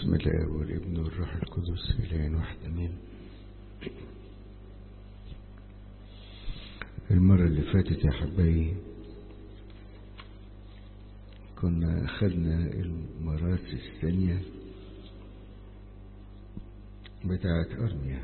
بسم الله والابن والروح القدس إلهين واحد أمين المرة اللي فاتت يا حبايبي كنا أخذنا المرات الثانية بتاعة أرميا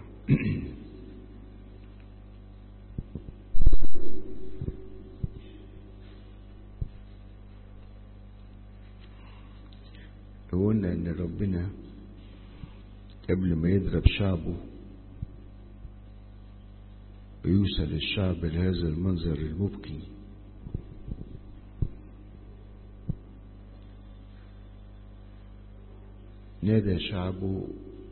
قلنا ان ربنا قبل ما يضرب شعبه ويوصل الشعب لهذا المنظر المبكي نادى شعبه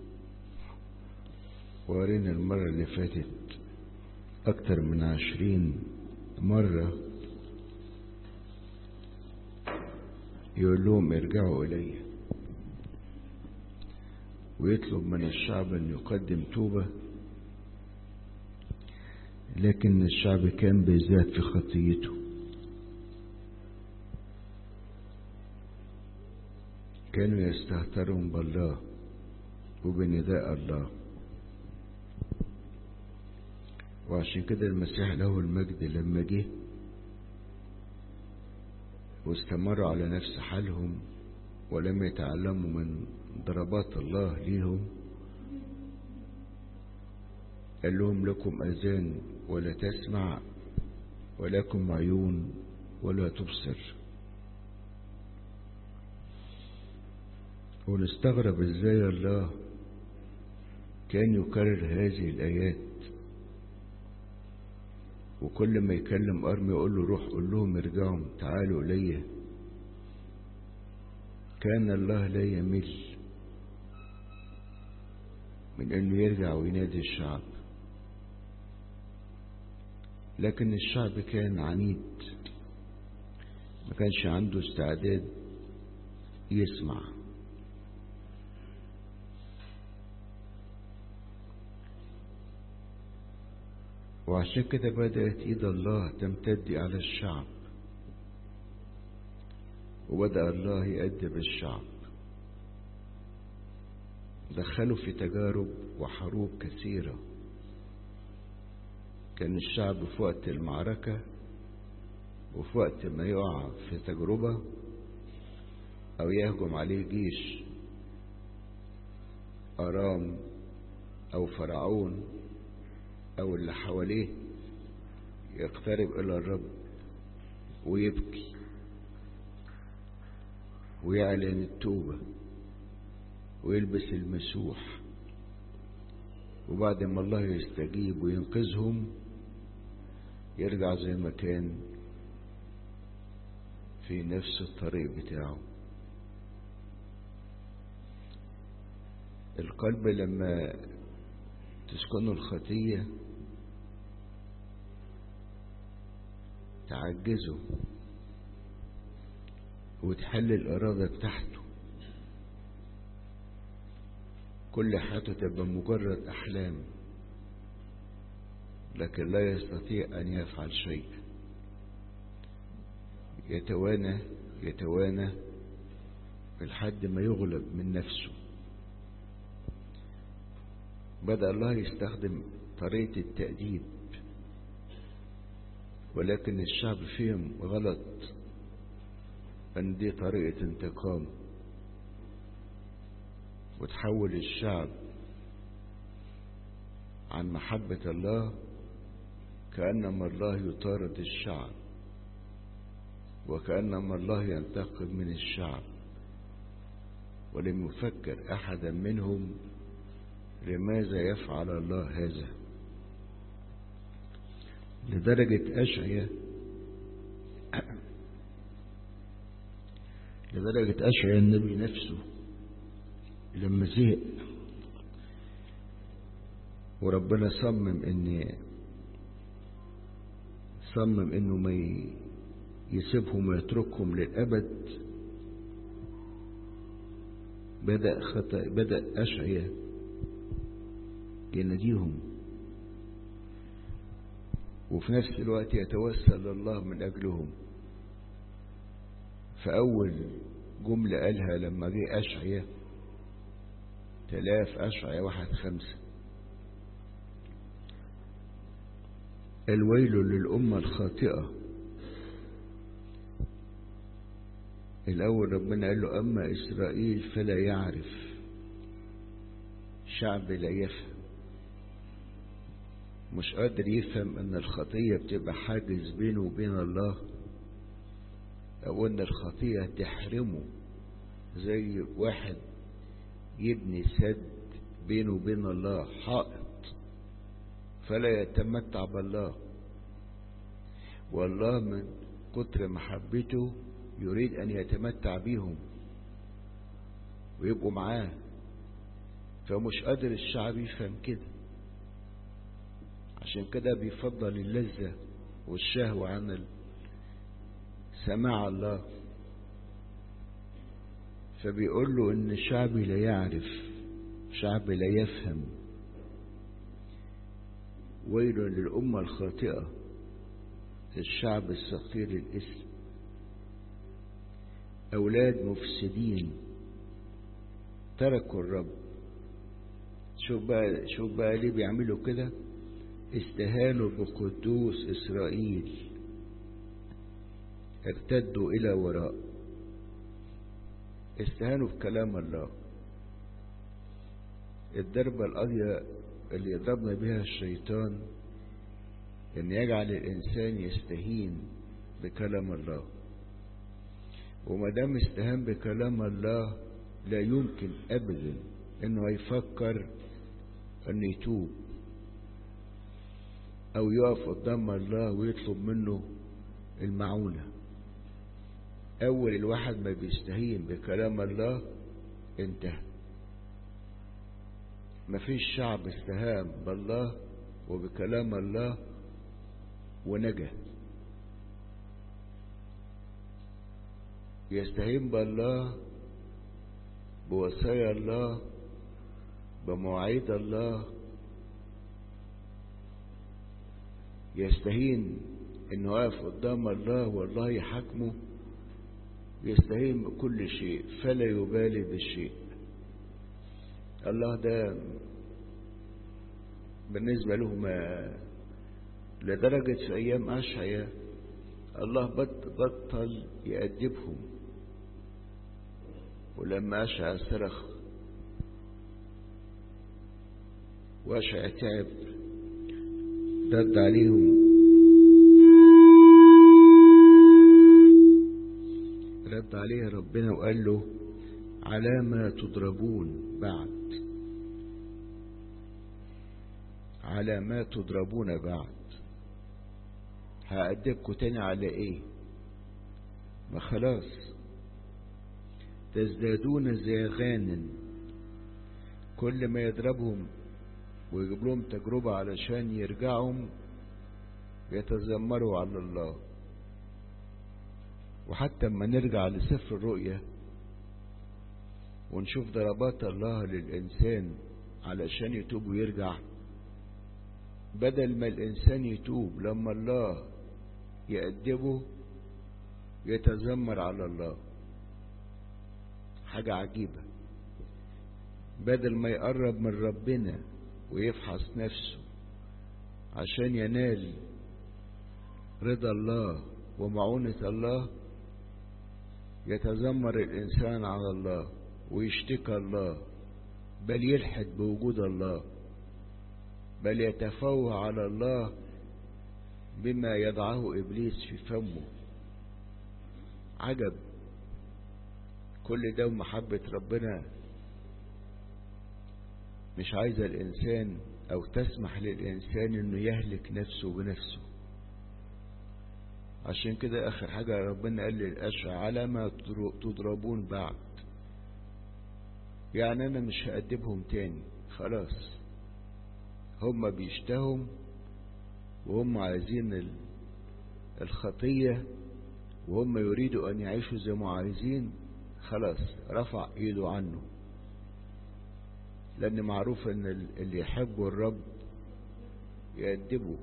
وقرينا المرة اللي فاتت أكتر من عشرين مرة يقول لهم ارجعوا إلي ويطلب من الشعب أن يقدم توبة لكن الشعب كان بيزداد في خطيته كانوا يستهترون بالله وبنداء الله وعشان كده المسيح له المجد لما جه واستمروا على نفس حالهم ولم يتعلموا من ضربات الله ليهم قال لهم لكم أذان ولا تسمع ولكم عيون ولا تبصر ونستغرب ازاي الله كان يكرر هذه الآيات وكل ما يكلم أرمي يقول له روح قول لهم ارجعوا تعالوا إلي كان الله لا يمل من انه يرجع وينادي الشعب لكن الشعب كان عنيد ما كانش عنده استعداد يسمع وعشان كده بدأت إيد الله تمتد على الشعب وبدأ الله يأدب الشعب دخلوا في تجارب وحروب كثيرة كان الشعب في وقت المعركة وفي وقت ما يقع في تجربة أو يهجم عليه جيش أرام أو فرعون أو اللي حواليه يقترب إلى الرب ويبكي ويعلن التوبة ويلبس المسوح وبعد ما الله يستجيب وينقذهم يرجع زي ما كان في نفس الطريق بتاعه القلب لما تسكنه الخطية تعجزه وتحل الإرادة بتاعته كل حياته تبقى مجرد أحلام لكن لا يستطيع أن يفعل شيء يتوانى يتوانى لحد ما يغلب من نفسه بدأ الله يستخدم طريقة التأديب ولكن الشعب فيهم غلط أن دي طريقة انتقام وتحول الشعب عن محبة الله كأنما الله يطارد الشعب وكأنما الله ينتقم من الشعب ولم يفكر أحدا منهم لماذا يفعل الله هذا لدرجة أشعية لدرجة أشعية النبي نفسه لما زهق وربنا صمم ان صمم انه ما يسيبهم ويتركهم للابد بدأ خطأ بدأ أشعية يناديهم وفي نفس الوقت يتوسل لله من أجلهم فأول جملة قالها لما جه أشعية تلاف أشعية واحد خمسة الويل للأمة الخاطئة الأول ربنا قال له أما إسرائيل فلا يعرف شعب لا يفهم مش قادر يفهم أن الخطية بتبقى حاجز بينه وبين الله أو أن الخطية تحرمه زي واحد يبني سد بينه وبين الله حائط فلا يتمتع بالله والله من كتر محبته يريد أن يتمتع بيهم ويبقوا معاه فمش قادر الشعب يفهم كده عشان كده بيفضل اللذة والشهوة عن سماع الله فبيقول له ان شعبي لا يعرف شعبي لا يفهم ويل للأمة الخاطئة الشعب الصغير الاسم أولاد مفسدين تركوا الرب شوف بقى شوف بقى ليه بيعملوا كده استهانوا بقدوس إسرائيل ارتدوا إلى وراء استهانوا بكلام الله الضربة القاضية اللي يضربنا بها الشيطان ان يجعل الانسان يستهين بكلام الله وما دام استهان بكلام الله لا يمكن ابدا انه يفكر انه يتوب او يقف قدام الله ويطلب منه المعونة اول الواحد ما بيستهين بكلام الله انتهى مفيش شعب استهان بالله وبكلام الله ونجا يستهين بالله بوصايا الله بمواعيد الله يستهين انه واقف قدام الله والله يحاكمه يستهين بكل شيء فلا يبالي بالشيء الله ده بالنسبة له ما لدرجة في أيام أشعيا الله بطل يأدبهم ولما أشعيا صرخ وأشعيا تعب رد عليهم رد عليه ربنا وقال له على ما تضربون بعد على ما تضربون بعد هأدبكم تاني على ايه ما خلاص تزدادون زيغانا كل ما يضربهم ويجيب لهم تجربة علشان يرجعهم يتذمروا على الله وحتى اما نرجع لسفر الرؤيا ونشوف ضربات الله للإنسان علشان يتوب ويرجع بدل ما الإنسان يتوب لما الله يأدبه يتذمر على الله حاجة عجيبة بدل ما يقرب من ربنا ويفحص نفسه عشان ينال رضا الله ومعونة الله يتذمر الإنسان على الله ويشتكى الله بل يلحد بوجود الله بل يتفوه على الله بما يضعه إبليس في فمه عجب كل ده ومحبة ربنا مش عايزة الإنسان أو تسمح للإنسان إنه يهلك نفسه بنفسه عشان كده آخر حاجة ربنا قال للأشعى على ما تضربون بعد يعني أنا مش هأدبهم تاني خلاص هم بيشتهوا وهم عايزين الخطية وهم يريدوا أن يعيشوا زي ما عايزين خلاص رفع ايده عنه لأن معروف أن اللي يحبوا الرب يأدبه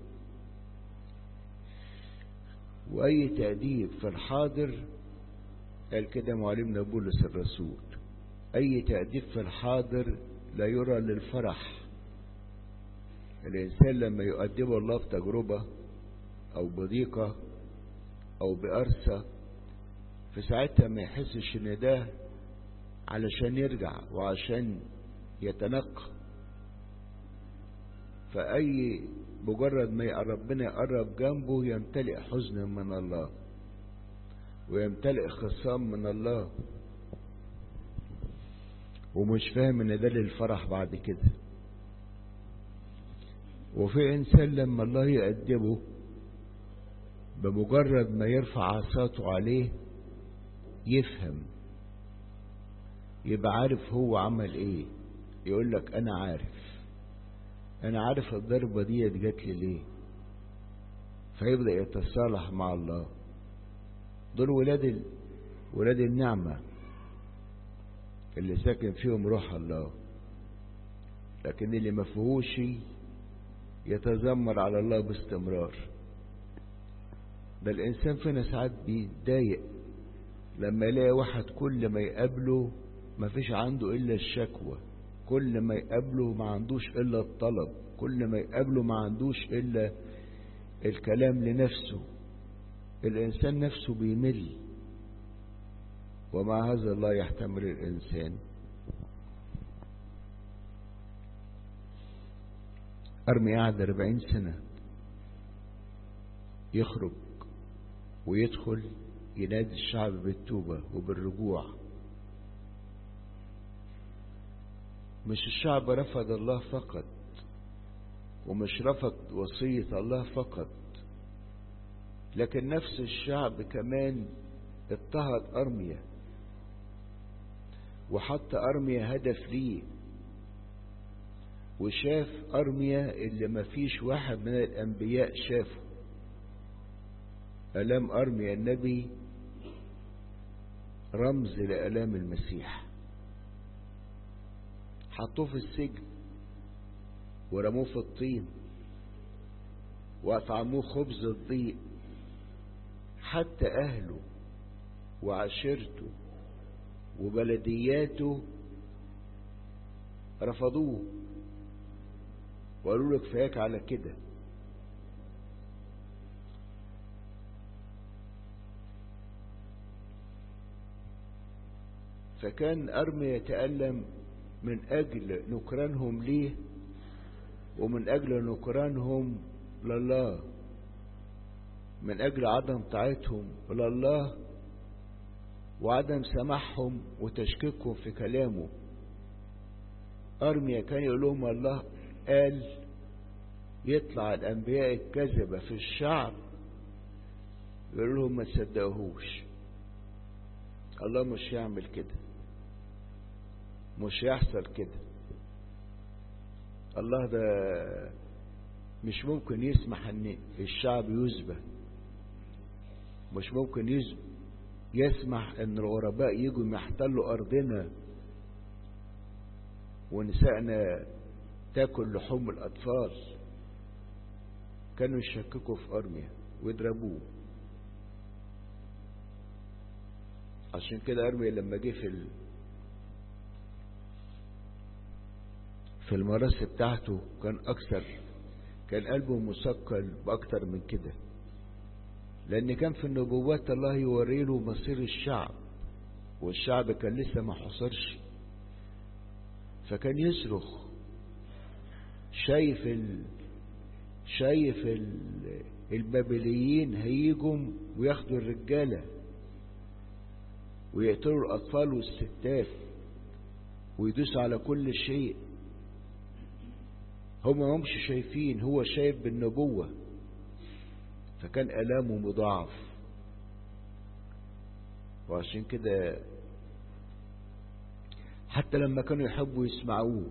وأي تأديب في الحاضر قال كده معلمنا بولس الرسول أي تأديب في الحاضر لا يرى للفرح الإنسان لما يقدمه الله بتجربة أو بضيقة أو بأرثة في ساعتها ما يحسش إن ده علشان يرجع وعشان يتنقى فأي مجرد ما ربنا يقرب جنبه يمتلئ حزن من الله ويمتلئ خصام من الله ومش فاهم ان ده للفرح بعد كده وفي انسان لما الله يأدبه بمجرد ما يرفع عصاته عليه يفهم يبقى عارف هو عمل ايه يقول لك انا عارف انا عارف الضربة دي جات لي ليه فيبدأ يتصالح مع الله دول ولاد ال... ولاد النعمة اللي ساكن فيهم روح الله لكن اللي ما فيهوش يتذمر على الله باستمرار ده الإنسان فينا ساعات بيتضايق لما يلاقي واحد كل ما يقابله ما فيش عنده إلا الشكوى كل ما يقابله ما عندوش إلا الطلب كل ما يقابله ما عندوش إلا الكلام لنفسه الإنسان نفسه بيمل ومع هذا الله يحتمل الإنسان أرمي قاعد أربعين سنة يخرج ويدخل ينادي الشعب بالتوبة وبالرجوع مش الشعب رفض الله فقط ومش رفض وصية الله فقط لكن نفس الشعب كمان اضطهد أرميا وحط أرميا هدف ليه وشاف أرميا اللي ما فيش واحد من الأنبياء شافه ألام أرميا النبي رمز لألام المسيح حطوه في السجن ورموه في الطين وأطعموه خبز الضيق حتى أهله وعشيرته وبلدياته رفضوه وقالوا له كفاياك على كده فكان أرمي يتألم من أجل نكرانهم ليه ومن أجل نكرانهم لله من أجل عدم طاعتهم لله وعدم سماحهم وتشكيكهم في كلامه أرميا كان يقول لهم الله قال يطلع الأنبياء الكذبة في الشعب يقول لهم ما تصدقوهوش الله مش يعمل كده مش يحصل كده الله ده مش ممكن يسمح ان الشعب يذبح مش ممكن يذبح يسمح ان الغرباء يجوا يحتلوا ارضنا ونسائنا تاكل لحوم الاطفال كانوا يشككوا في ارميا ويضربوه عشان كده ارميا لما جه في ال... في المراسي بتاعته كان اكثر كان قلبه مثقل باكتر من كده لان كان في النبوات الله يوري له مصير الشعب والشعب كان لسه ما حصرش فكان يصرخ شايف ال... شايف ال... البابليين هيجوا وياخدوا الرجاله ويقتلوا الاطفال والستات ويدوسوا على كل شيء هم همش شايفين هو شايف بالنبوة فكان ألامه مضاعف وعشان كده حتى لما كانوا يحبوا يسمعوه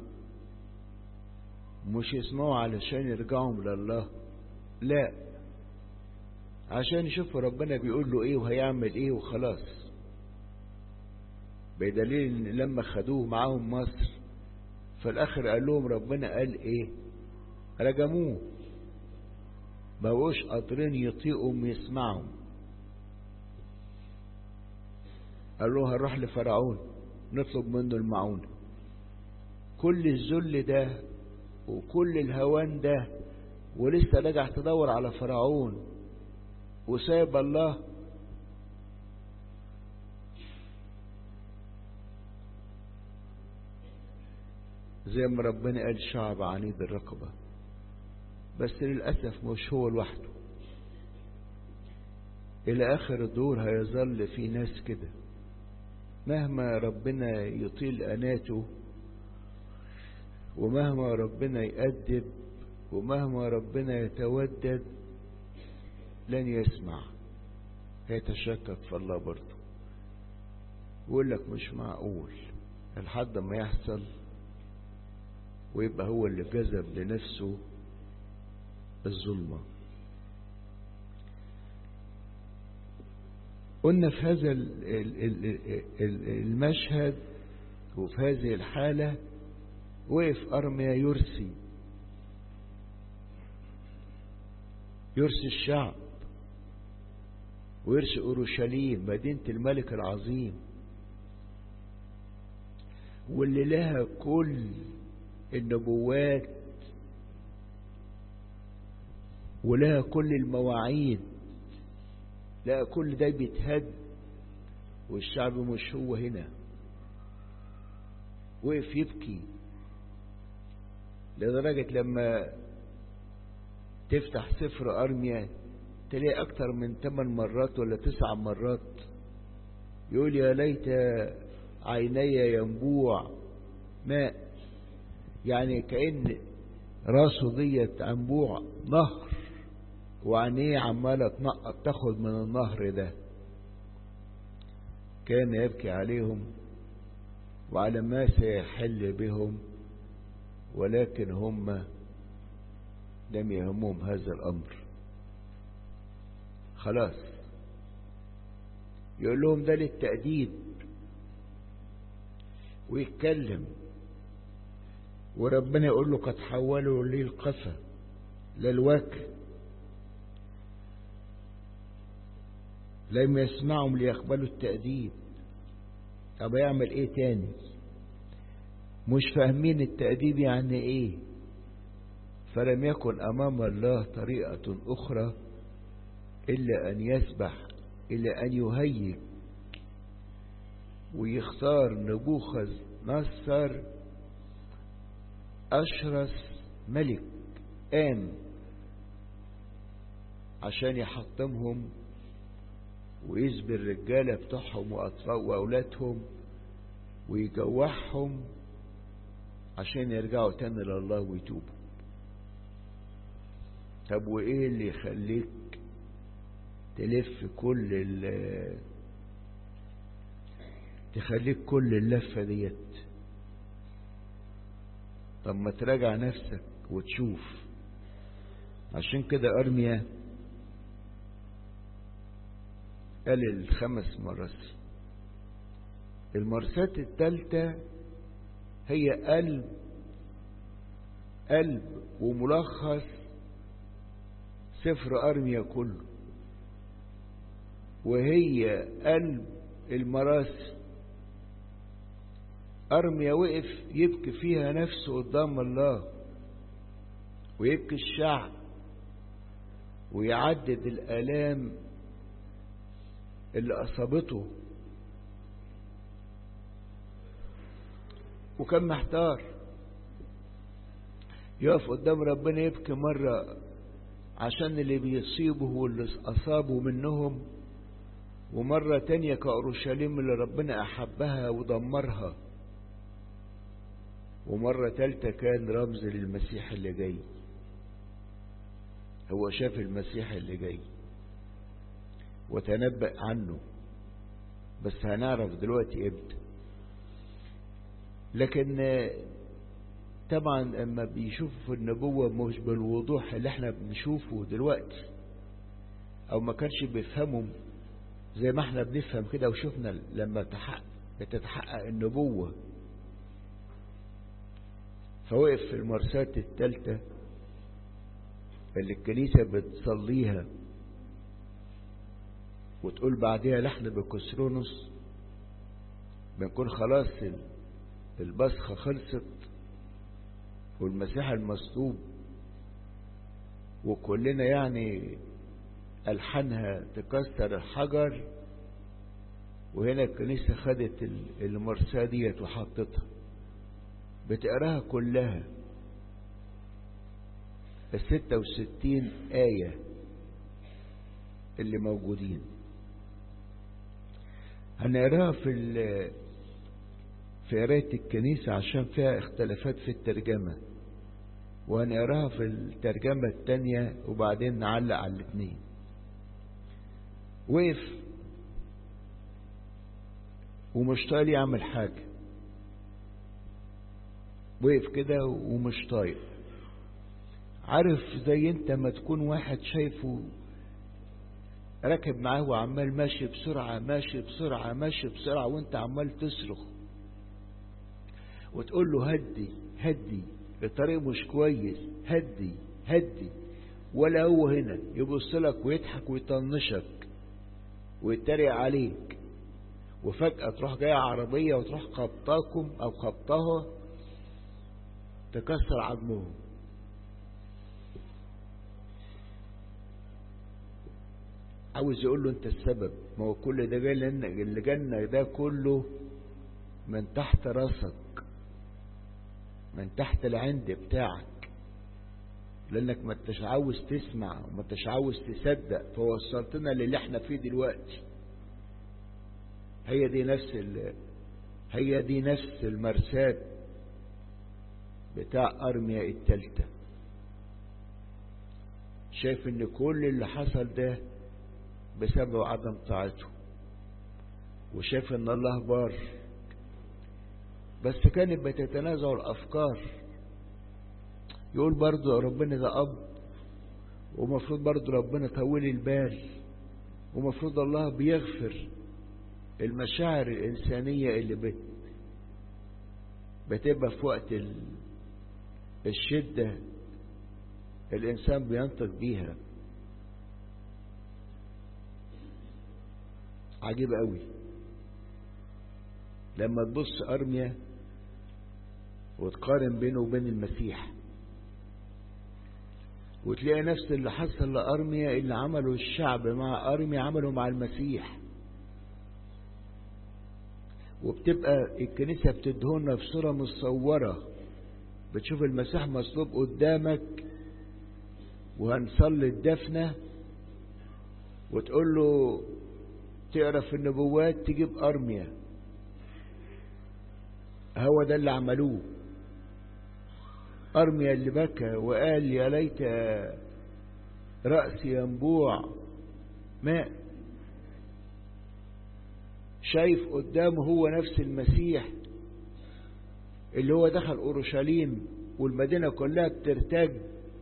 مش يسمعوا علشان يرجعوا لله لا عشان يشوفوا ربنا بيقول له ايه وهيعمل ايه وخلاص بدليل ان لما خدوه معاهم مصر في الاخر قال لهم ربنا قال ايه رجموه ما بقوش قادرين يطيقوا يسمعوا قال له هنروح لفرعون نطلب منه المعونة كل الذل ده وكل الهوان ده ولسه راجع تدور على فرعون وسايب الله زي ما ربنا قال شعب عنيد الرقبة بس للأسف مش هو لوحده إلى آخر الدور هيظل في ناس كده مهما ربنا يطيل أناته ومهما ربنا يأدب ومهما ربنا يتودد لن يسمع هيتشكك في الله برضه ويقول لك مش معقول لحد ما يحصل ويبقى هو اللي جذب لنفسه الظلمة قلنا في هذا المشهد وفي هذه الحالة وقف أرميا يرسي يرسي الشعب ويرسي أورشليم مدينة الملك العظيم واللي لها كل النبوات ولها كل المواعيد لا كل ده بيتهد والشعب مش هو هنا وقف يبكي لدرجة لما تفتح سفر أرميا تلاقي أكتر من ثمان مرات ولا تسع مرات يقول يا ليت عيني ينبوع ماء يعني كأن راسه ديت أنبوع نهر وعينيه عمالة تنقط تاخد من النهر ده كان يبكي عليهم وعلى ما سيحل بهم ولكن هم لم يهمهم هذا الأمر خلاص يقول لهم ده للتأديب ويتكلم وربنا يقول له قد حولوا لي القفا للوكل لم يسمعهم ليقبلوا التأديب طب يعمل ايه تاني مش فاهمين التأديب يعني ايه فلم يكن امام الله طريقة اخرى الا ان يسبح الا ان يهيج ويختار نبوخذ نصر اشرس ملك قام عشان يحطمهم ويسبي الرجالة بتوعهم وأطفال وأولادهم ويجوعهم عشان يرجعوا تاني لله ويتوبوا طب وإيه اللي يخليك تلف كل ال تخليك كل اللفة ديت طب ما تراجع نفسك وتشوف عشان كده أرميا قال الخمس مرات المرسات الثالثة هي قلب قلب وملخص سفر أرميا كله وهي قلب المراسي أرميا وقف يبكي فيها نفسه قدام الله ويبكي الشعب ويعدد الآلام اللي أصابته وكان محتار يقف قدام ربنا يبكي مرة عشان اللي بيصيبه واللي أصابه منهم ومرة تانية كأورشليم اللي ربنا أحبها ودمرها ومرة تالتة كان رمز للمسيح اللي جاي هو شاف المسيح اللي جاي وتنبأ عنه بس هنعرف دلوقتي امتى لكن طبعا اما بيشوفوا النبوة مش بالوضوح اللي احنا بنشوفه دلوقتي او ما كانش بيفهموا زي ما احنا بنفهم كده وشفنا لما تحقق بتتحقق النبوة فوقف في المرسات الثالثة اللي الكنيسة بتصليها وتقول بعدها لحن بكسرونس بنكون خلاص البصخة خلصت والمسيح المصلوب وكلنا يعني ألحانها تكسر الحجر وهنا الكنيسة خدت المرساة ديت وحطتها بتقراها كلها الستة وستين آية اللي موجودين هنقراها في في قراية الكنيسة عشان فيها اختلافات في الترجمة وهنقراها في الترجمة التانية وبعدين نعلق على الاتنين وقف ومش طايق يعمل حاجة وقف كده ومش طايق عارف زي انت ما تكون واحد شايفه راكب معاه وعمال ماشي بسرعة ماشي بسرعة ماشي بسرعة وانت عمال تصرخ وتقول له هدي هدي الطريق مش كويس هدي هدي ولا هو هنا يبص لك ويضحك ويطنشك ويتريق عليك وفجأة تروح جاية عربية وتروح خبطاكم أو خبطها تكسر عظمهم عاوز يقول له انت السبب ما هو كل ده جاي لان اللي جالنا ده كله من تحت راسك من تحت العند بتاعك لانك ما انتش عاوز تسمع وما انتش عاوز تصدق فوصلتنا للي احنا فيه دلوقتي هي دي نفس ال... هي دي نفس المرساة بتاع ارميا التالتة شايف ان كل اللي حصل ده بسبب عدم طاعته وشاف ان الله بار بس كانت بتتنازع الافكار يقول برضو ربنا ده اب ومفروض برضو ربنا طول البال ومفروض الله بيغفر المشاعر الإنسانية اللي بت بتبقى في وقت الشدة الإنسان بينطق بيها عجيب قوي لما تبص أرميا وتقارن بينه وبين المسيح وتلاقي نفس اللي حصل لأرميا اللي عمله الشعب مع أرميا عمله مع المسيح وبتبقى الكنيسة بتدهنا في صورة مصورة بتشوف المسيح مصلوب قدامك وهنصلي الدفنة وتقول له تقرا في النبوات تجيب أرميا هو ده اللي عملوه أرميا اللي بكى وقال يا ليت رأسي ينبوع ماء شايف قدامه هو نفس المسيح اللي هو دخل أورشليم والمدينة كلها بترتج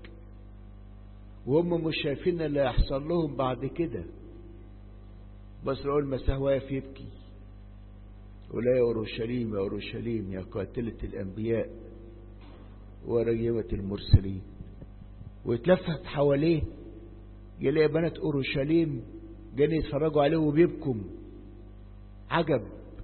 وهم مش شايفين اللي هيحصل لهم بعد كده بس لقوا المسيح واقف يبكي ولا يا أورشليم يا أورشليم يا قاتلة الأنبياء وريبة المرسلين ويتلفت حواليه يلاقي بنات أورشليم جايين يتفرجوا عليه وبيبكوا عجب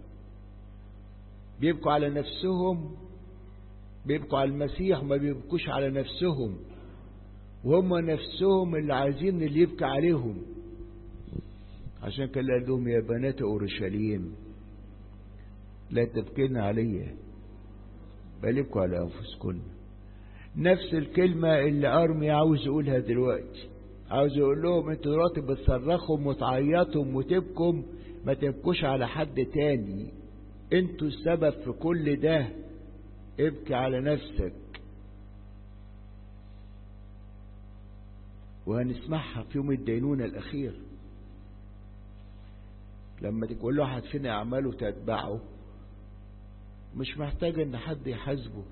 بيبكوا على نفسهم بيبكوا على المسيح وما بيبكوش على نفسهم وهم نفسهم اللي عايزين اللي يبكي عليهم عشان كده قال لهم يا بنات اورشليم لا تبكين عليا بل ابكوا على انفسكن نفس الكلمة اللي أرمي عاوز يقولها دلوقتي عاوز يقول لهم انتوا دلوقتي بتصرخوا وتعيطوا وتبكوا ما تبكوش على حد تاني انتوا السبب في كل ده ابكي على نفسك وهنسمعها في يوم الدينونة الأخير لما كل واحد فينا أعماله تتبعه مش محتاج ان حد يحاسبه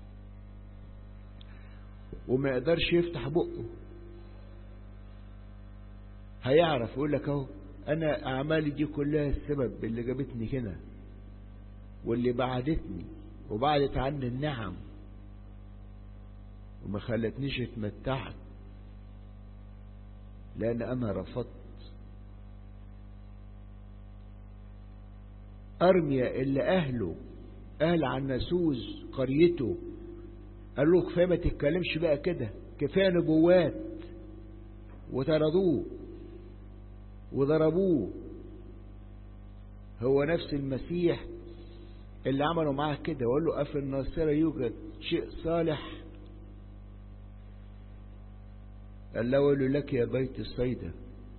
وما يقدرش يفتح بقه هيعرف يقول لك اهو انا اعمالي دي كلها السبب اللي جابتني هنا واللي بعدتني وبعدت عني النعم وما خلتنيش اتمتعت لان انا رفضت ارميا اللي اهله اهل عنسوس قريته قال له كفايه ما تتكلمش بقى كده كفايه نبوات وطردوه وضربوه هو نفس المسيح اللي عملوا معاه كده وقال له أفي الناصرة يوجد شيء صالح قال له ويل لك يا بيت الصيدة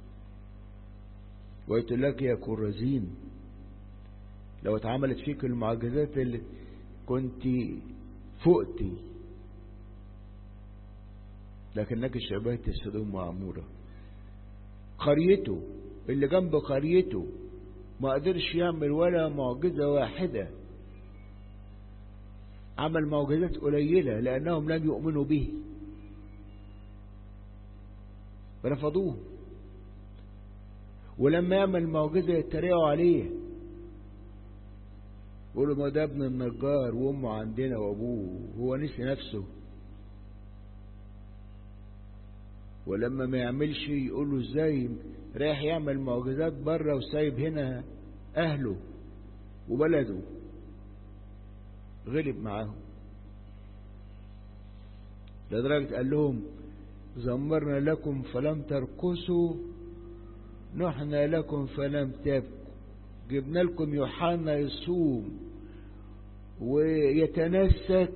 ويل لك يا كرزين لو اتعملت فيك المعجزات اللي كنت فقتي لكنك شبهت سدوم وعمورة قريته اللي جنب قريته ما قدرش يعمل ولا معجزة واحدة عمل معجزات قليلة لأنهم لم يؤمنوا به رفضوه ولما يعمل معجزة يتريقوا عليه يقولوا ما ده ابن النجار وامه عندنا وابوه هو نسي نفسه ولما ما يعملش يقولوا ازاي رايح يعمل معجزات بره وسايب هنا اهله وبلده غلب معاهم لدرجة قال لهم زمرنا لكم فلم ترقصوا نحنا لكم فلم تبكوا جبنا لكم يوحنا يصوم ويتنسك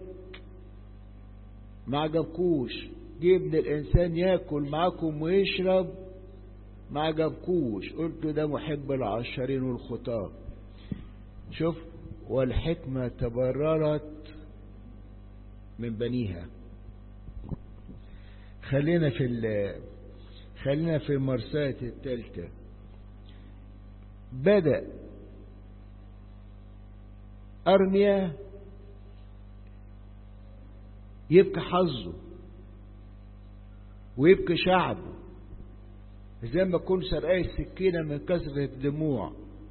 ما عجبكوش جبنا الإنسان ياكل معاكم ويشرب ما عجبكوش قلت ده محب العشرين والخطاب شوف والحكمة تبررت من بنيها خلينا في خلينا في المرساة الثالثة بدأ أرميا يبكي حظه ويبكي شعبه زي ما يكون سرقاي السكينة من كثرة الدموع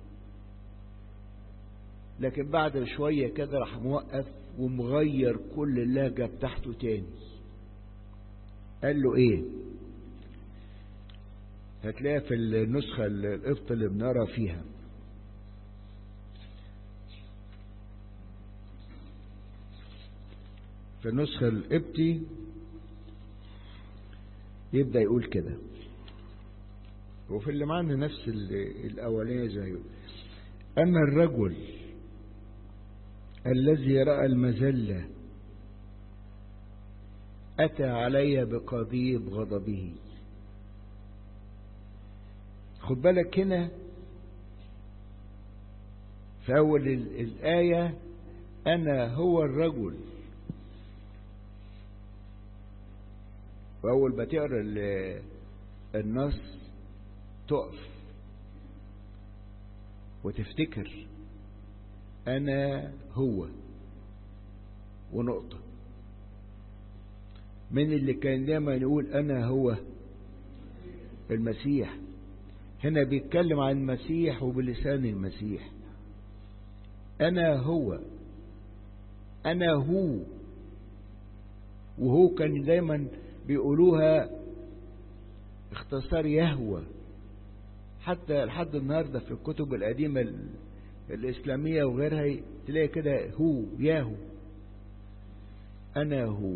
لكن بعد شوية كده راح موقف ومغير كل اللهجة بتاعته تاني قال له ايه هتلاقيها في النسخة القبط اللي بنرى فيها في النسخة القبطي يبدأ يقول كده وفي اللي معنا نفس الأولية زيه أما الرجل الذي رأى المذلة أتى علي بقضيب غضبه خد بالك هنا في أول الآية أنا هو الرجل وأول ما تقرأ النص تقف وتفتكر أنا هو ونقطة من اللي كان دايما يقول أنا هو المسيح هنا بيتكلم عن المسيح وبلسان المسيح أنا هو أنا هو وهو كان دايما بيقولوها اختصار يهوى حتى لحد النهارده في الكتب القديمة الإسلامية وغيرها تلاقي كده هو ياهو أنا هو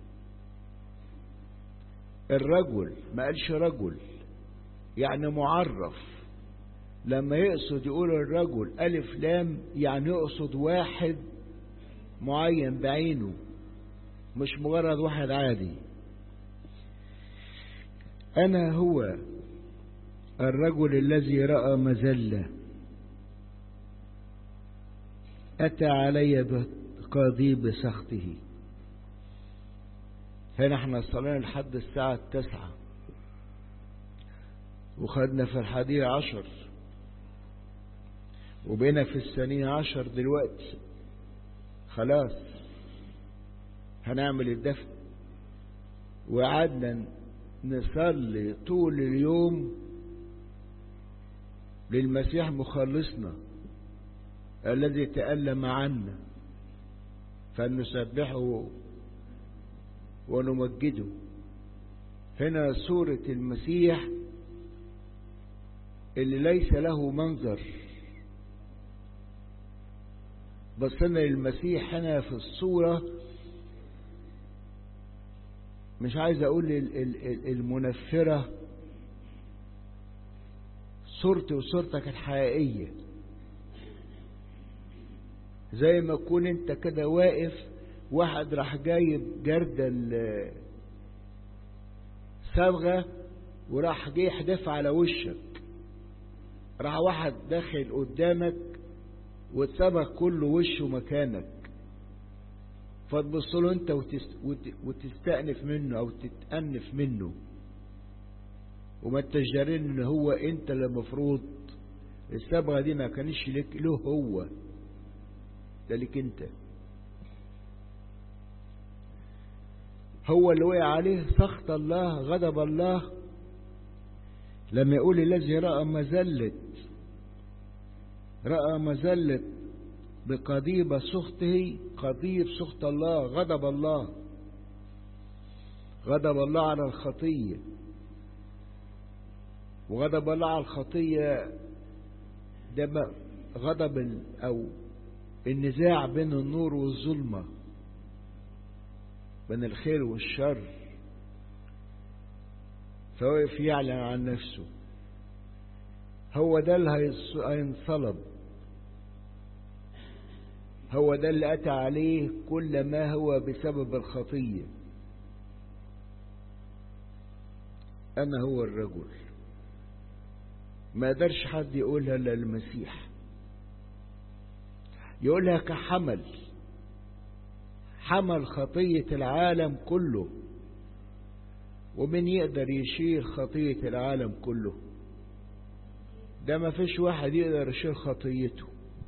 الرجل ما قالش رجل يعني معرف لما يقصد يقول الرجل ألف لام يعني يقصد واحد معين بعينه مش مجرد واحد عادي أنا هو الرجل الذي رأى مزلة أتى علي بقضيب سخطه هنا احنا صلينا لحد الساعة التسعة وخدنا في الحادية عشر وبقينا في الثانية عشر دلوقتي خلاص هنعمل الدفن وقعدنا نصلي طول اليوم للمسيح مخلصنا الذي تألم عنا فنسبحه ونمجده هنا صورة المسيح اللي ليس له منظر بصينا للمسيح هنا في الصورة مش عايز اقول المنفرة صورتي وصورتك الحقيقية زي ما تكون انت كده واقف واحد راح جايب جردة صبغة وراح جاي يحدفها على وشك راح واحد داخل قدامك واتسبق كله وشه مكانك فتبص له انت وتستأنف منه او تتأنف منه وما تجدرين ان هو انت اللي المفروض الصبغة دي ما كانش لك له هو ده لك انت هو اللي وقع عليه سخط الله غضب الله لما يقول الذي رأى مزلة رأى مزلة بقضيب سخطه قضيب سخط الله غضب الله غضب الله على الخطية وغضب الله على الخطية ده غضب أو النزاع بين النور والظلمة بين الخير والشر فوقف يعلن عن نفسه هو ده اللي هينصلب هو ده اللي أتى عليه كل ما هو بسبب الخطية أنا هو الرجل ما قدرش حد يقولها إلا المسيح يقولها كحمل حمل خطية العالم كله ومن يقدر يشيل خطية العالم كله ده ما فيش واحد يقدر يشيل خطيته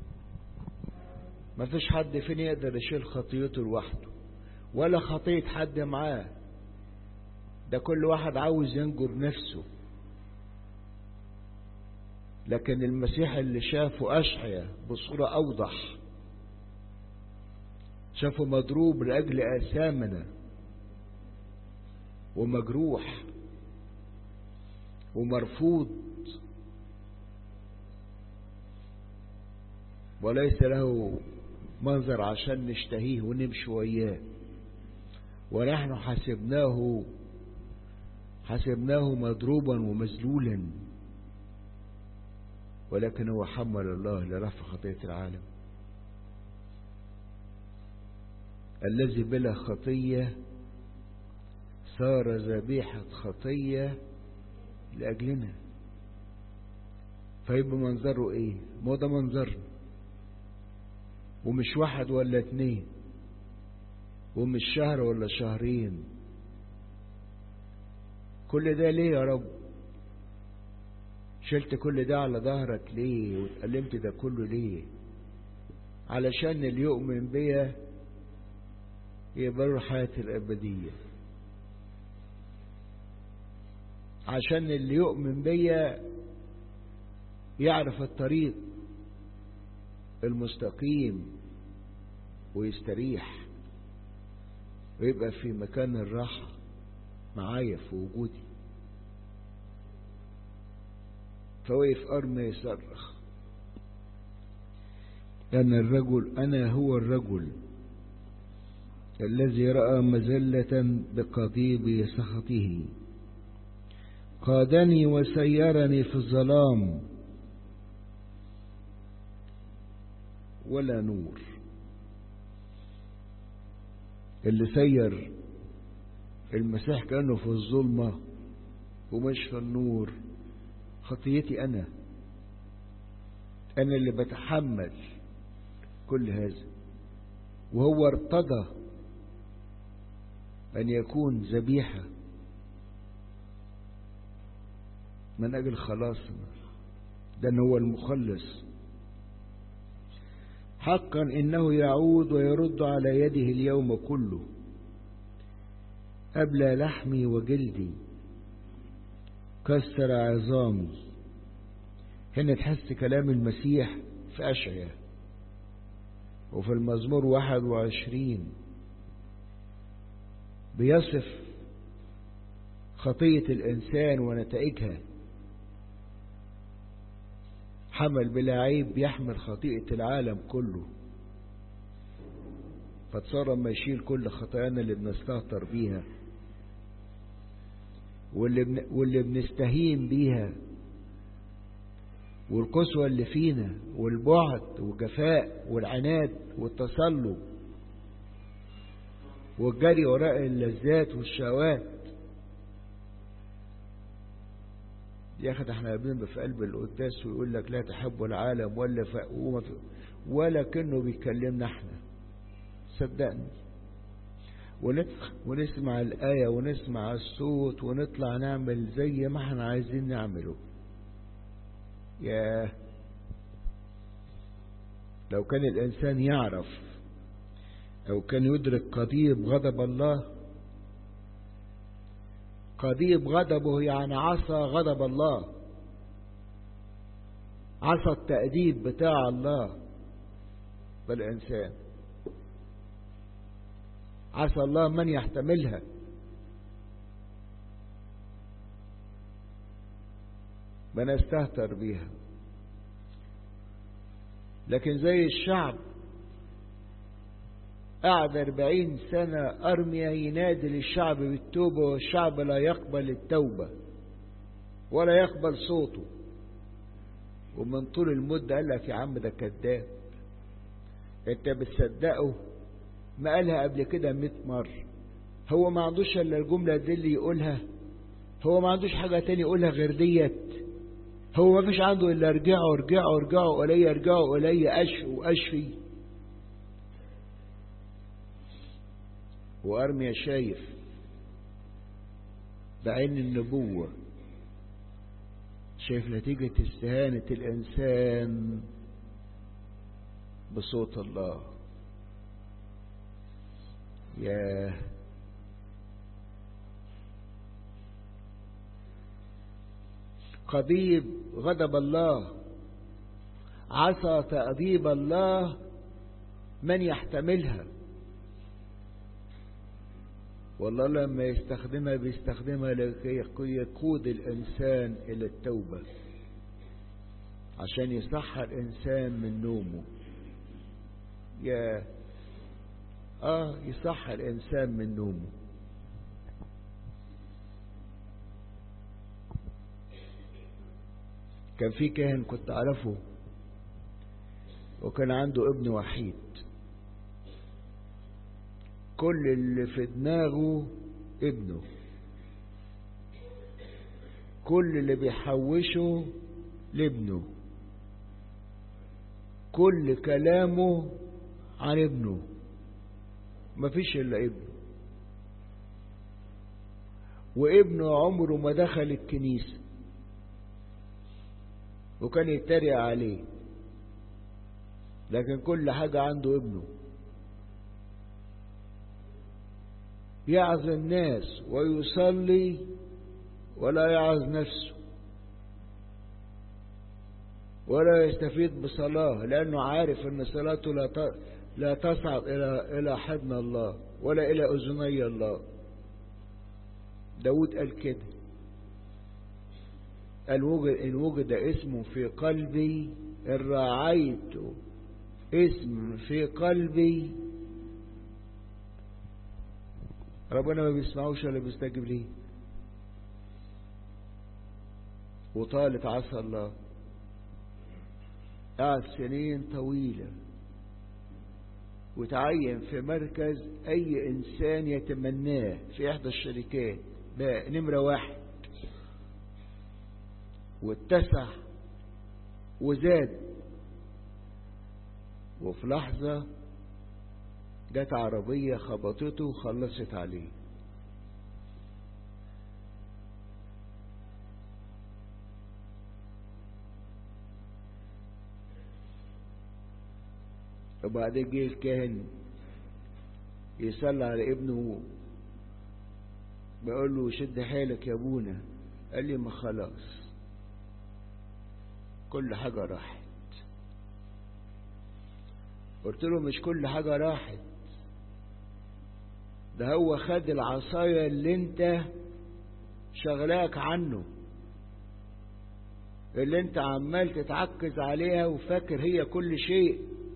ما فيش حد فين يقدر يشيل خطيته لوحده ولا خطية حد معاه ده كل واحد عاوز ينجر نفسه لكن المسيح اللي شافه أشعيا بصورة أوضح شافه مضروب لأجل آثامنا ومجروح ومرفوض وليس له منظر عشان نشتهيه ونمشي وياه ونحن حسبناه حسبناه مضروبا ومذلولا ولكن هو حمل الله لرفع خطية العالم الذي بلا خطية صار ذبيحة خطية لأجلنا فيبقى منظره ايه ما ده منظرنا ومش واحد ولا اتنين ومش شهر ولا شهرين كل ده ليه يا رب شلت كل ده على ظهرك ليه واتألمت ده كله ليه علشان اللي يؤمن بيا يبقى له الحياة الأبدية عشان اللي يؤمن بيا يعرف الطريق المستقيم ويستريح ويبقى في مكان الراحة معايا في وجودي فوقف أرمى يصرخ أنا الرجل أنا هو الرجل الذي رأى مزلة بقضيب سخطه قادني وسيرني في الظلام ولا نور اللي سير المسيح كأنه في الظلمة ومش في النور خطيتي أنا أنا اللي بتحمل كل هذا وهو ارتضى أن يكون ذبيحة من أجل خلاصنا ده هو المخلص حقا إنه يعود ويرد على يده اليوم كله أبلى لحمي وجلدي كسر عظامي هنا تحس كلام المسيح في أشعيا وفي المزمور واحد وعشرين بيصف خطية الإنسان ونتائجها حمل بلا عيب يحمل خطيئة العالم كله فتصار لما يشيل كل خطايانا اللي بنستهتر بيها واللي, بن واللي بنستهين بيها والقسوة اللي فينا والبعد والجفاء والعناد والتسلط والجري وراء اللذات والشهوات يا اخي احنا قابلين في قلب القداس ويقول لك لا تحب العالم ولا فقوم ولا كأنه بيكلمنا احنا صدقني ونسمع الآية ونسمع الصوت ونطلع نعمل زي ما احنا عايزين نعمله يا لو كان الإنسان يعرف أو كان يدرك قضيب غضب الله قضيب غضبه يعني عصى غضب الله عصى التأديب بتاع الله بالإنسان عسى الله من يحتملها من استهتر بيها لكن زي الشعب قعد أربعين سنة أرميا ينادي للشعب بالتوبة والشعب لا يقبل التوبة ولا يقبل صوته ومن طول المدة قال لك يا عم ده كذاب انت بتصدقه ما قالها قبل كده مئة مرة هو ما عندوش الا الجملة دي اللي يقولها هو ما عندوش حاجة تاني يقولها غير ديت هو ما فيش عنده الا ارجعوا ارجعوا ارجعوا الي ارجعوا الي اشفوا اشفي وارميا شايف بعين النبوة شايف نتيجة استهانة الإنسان بصوت الله يا قضيب غضب الله عصى تأديب الله من يحتملها والله لما يستخدمها بيستخدمها لكي يقود الإنسان إلى التوبة عشان يصحى الإنسان من نومه يا آه يصحى الإنسان من نومه كان في كاهن كنت أعرفه وكان عنده ابن وحيد كل اللي في دماغه ابنه كل اللي بيحوشه لابنه كل كلامه عن ابنه مفيش الا ابنه وابنه عمره ما دخل الكنيسة وكان يتريق عليه لكن كل حاجة عنده ابنه يعظ الناس ويصلي ولا يعظ نفسه ولا يستفيد بصلاة لأنه عارف أن صلاته لا لا تصعد إلى إلى حضن الله ولا إلى أذني الله داود قال كده قال وجد إن وجد اسم في قلبي إن راعيت اسم في قلبي ربنا ما بيسمعوش ولا بيستجيب ليه وطالت عصا الله قعد سنين طويلة وتعين في مركز أي إنسان يتمناه في إحدى الشركات بقى نمرة واحد واتسع وزاد وفي لحظة جت عربية خبطته وخلصت عليه وبعدين جه الكاهن يصلي على ابنه بيقول له شد حيلك يا ابونا قال لي ما خلاص كل حاجة راحت قلت له مش كل حاجة راحت ده هو خد العصاية اللي انت شغلاك عنه اللي انت عمال تتعكز عليها وفاكر هي كل شيء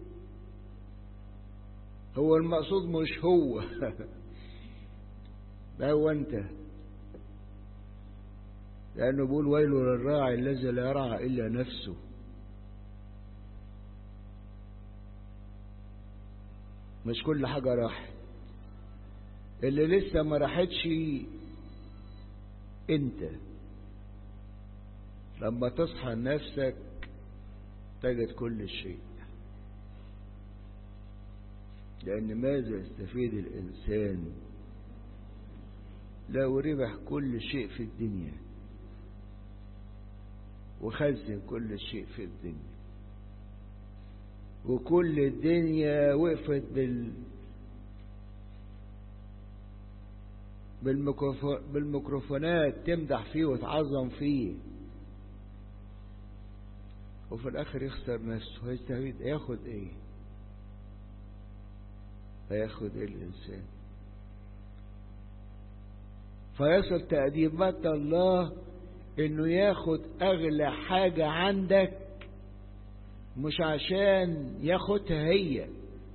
هو المقصود مش هو ده هو انت لأنه بيقول ويل للراعي الذي لا يرعى إلا نفسه مش كل حاجة راحت اللي لسه ما راحتش انت لما تصحى نفسك تجد كل شيء لأن ماذا يستفيد الإنسان لو ربح كل شيء في الدنيا وخزن كل شيء في الدنيا وكل الدنيا وقفت بال بالميكروفونات تمدح فيه وتعظم فيه وفي الاخر يخسر نفسه هيستفيد ياخد ايه هياخد ايه الانسان فيصل تأديبات الله انه ياخد اغلى حاجة عندك مش عشان ياخدها هي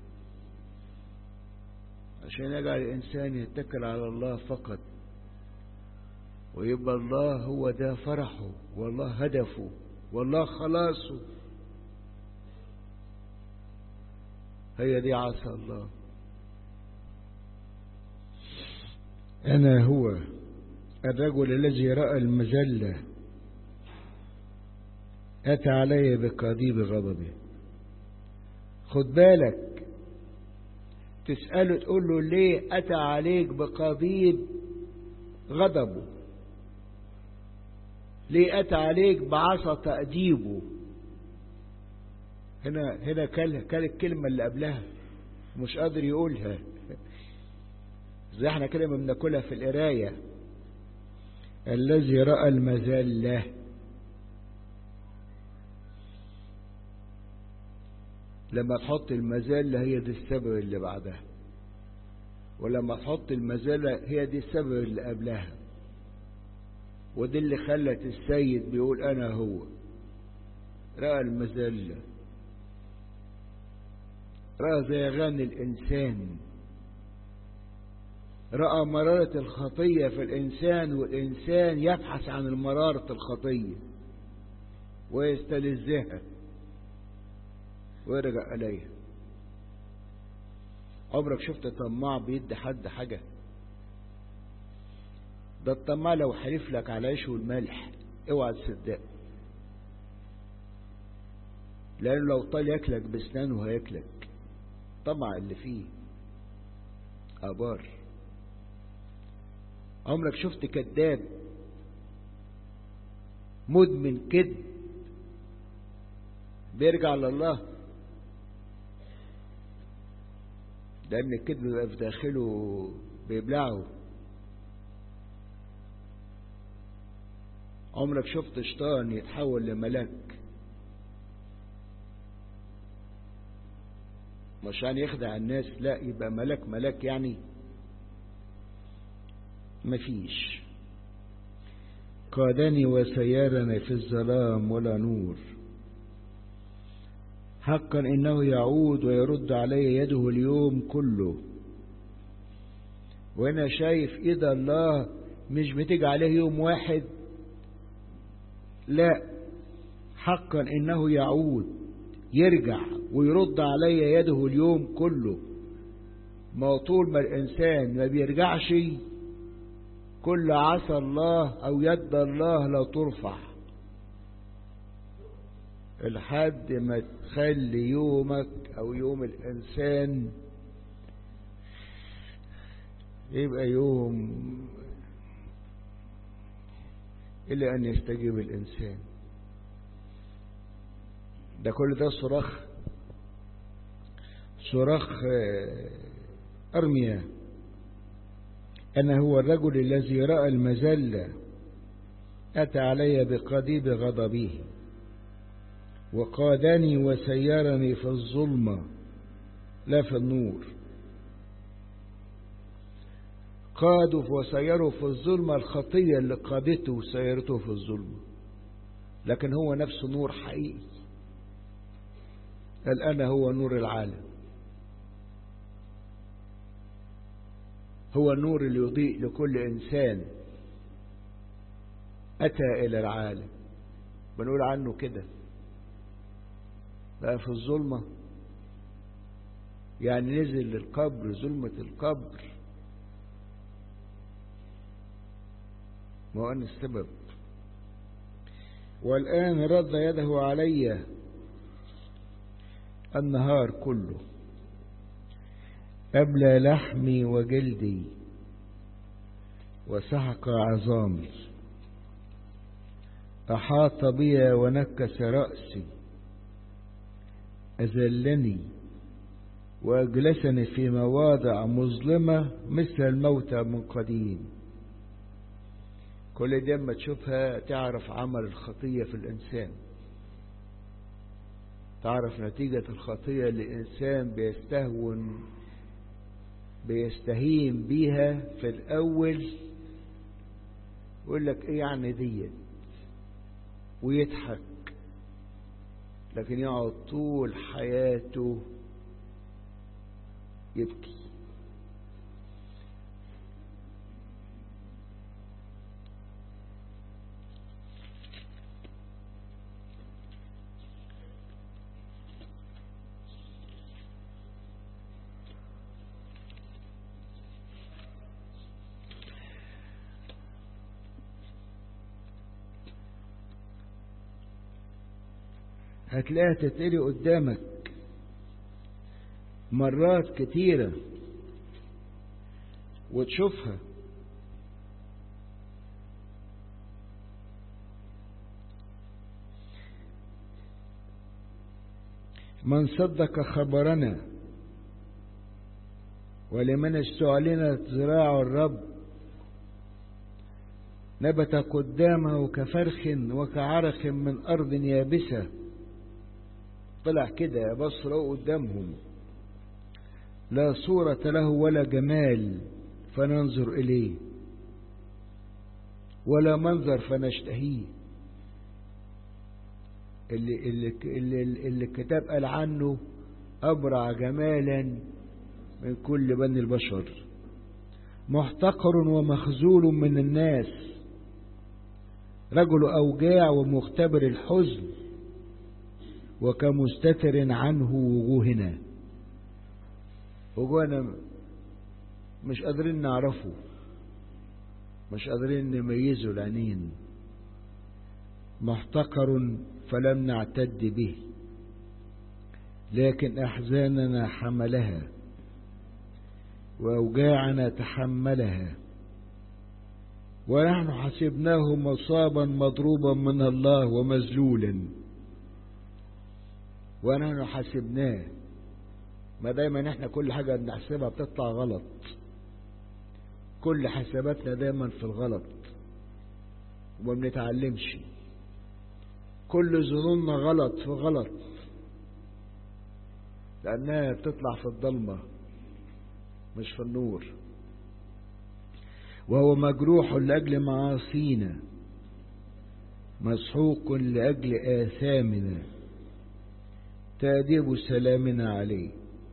عشان يجعل الإنسان يتكل على الله فقط ويبقى الله هو ده فرحه والله هدفه والله خلاصه هي دي عصا الله أنا هو الرجل الذي رأى المذلة أتى علي بقضيب غضبه خد بالك تسأله تقول له ليه أتى عليك بقضيب غضبه ليه أتى عليك بعصا تأديبه هنا هنا كان كان الكلمة اللي قبلها مش قادر يقولها زي احنا كلمة بناكلها في القراية الذي رأى المذلة لما تحط المذلة هي دي السبب اللي بعدها ولما تحط المذلة هي دي السبب اللي قبلها ودي اللي خلت السيد بيقول أنا هو رأى المذلة رأى زيغان الإنسان رأى مرارة الخطية في الإنسان والإنسان يبحث عن المرارة الخطية ويستلذها ويرجع إليها عمرك شفت طماع بيدي حد حاجة ده الطماع لو حلف لك على العيش والملح اوعى تصدقه لأنه لو طال ياكلك بسنانه هياكلك طمع اللي فيه أبار عمرك شفت كذاب مدمن كذب بيرجع لله لأن الكذب بيبقى في داخله بيبلعه عمرك شفت شيطان يتحول لملاك مش يعني يخدع الناس لا يبقى ملاك ملاك يعني مفيش قادني وسيرني في الظلام ولا نور حقا إنه يعود ويرد علي يده اليوم كله وأنا شايف إيد الله مش بتيجي عليه يوم واحد لا حقا إنه يعود يرجع ويرد علي يده اليوم كله ما طول ما الإنسان ما بيرجعش كل عصا الله أو يد الله لا ترفع لحد ما تخلي يومك أو يوم الإنسان يبقى يوم إلى أن يستجيب الإنسان ده كل ده صراخ صراخ أرميا أنا هو الرجل الذي رأى المذلة أتى علي بقضيب غضبه وقادني وسيرني في الظلمة لا في النور قادوا وسيروا في الظلمة الخطية اللي قادته وسيرته في الظلمة لكن هو نفسه نور حقيقي الآن هو نور العالم هو النور اللي يضيء لكل إنسان أتى إلى العالم بنقول عنه كده بقى في الظلمة يعني نزل للقبر ظلمة القبر ما هو أنا السبب والآن رد يده علي النهار كله أبلى لحمي وجلدي وسحق عظامي أحاط بي ونكس رأسي أذلني وأجلسني في مواضع مظلمة مثل الموتى من قديم كل دي اما تشوفها تعرف عمل الخطية في الإنسان تعرف نتيجة الخطية لإنسان بيستهون بيستهين بيها في الأول يقول لك إيه يعني ديت ويضحك لكن يقعد طول حياته يبكي هتلاقيها تتقري قدامك مرات كتيرة وتشوفها من صدق خبرنا ولمن استعلنت ذراع الرب نبت قدامه كفرخ وكعرق من أرض يابسة طلع كده بصره قدامهم لا صورة له ولا جمال فننظر إليه ولا منظر فنشتهيه اللي, اللي, اللي, اللي الكتاب قال عنه أبرع جمالا من كل بني البشر محتقر ومخزول من الناس رجل أوجاع ومختبر الحزن وكمستتر عنه وجوهنا وجوهنا مش قادرين نعرفه مش قادرين نميزه العينين محتقر فلم نعتد به لكن أحزاننا حملها وأوجاعنا تحملها ونحن حسبناه مصابا مضروبا من الله ومذلولا ونحن حسبناه ما دايما احنا كل حاجة بنحسبها بتطلع غلط كل حساباتنا دايما في الغلط وما بنتعلمش كل ظنوننا غلط في غلط لأنها بتطلع في الضلمة مش في النور وهو مجروح لأجل معاصينا مسحوق لأجل آثامنا تأديب سلامنا عليه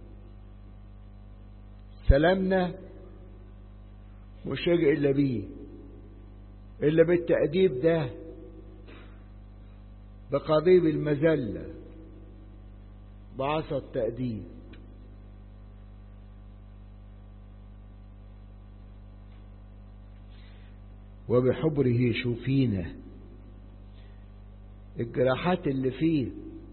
سلامنا مش هيجي إلا بيه إلا بالتأديب ده بقضيب المذلة بعصا التأديب وبحبره شوفينا الجراحات اللي فيه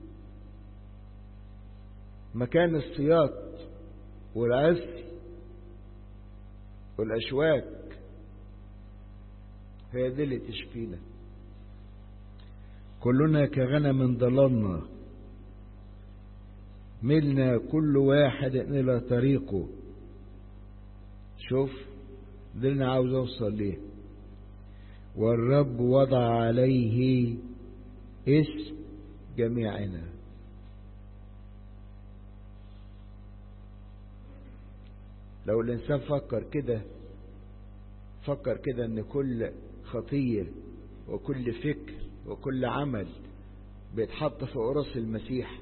مكان السياط والعسر والأشواك هي دي اللي تشفينا كلنا كغنم ضللنا ملنا كل واحد إلى طريقه شوف ده اللي عاوز أوصل ليه والرب وضع عليه اسم جميعنا لو الإنسان فكر كده فكر كده ان كل خطية وكل فكر وكل عمل بيتحط في قرص المسيح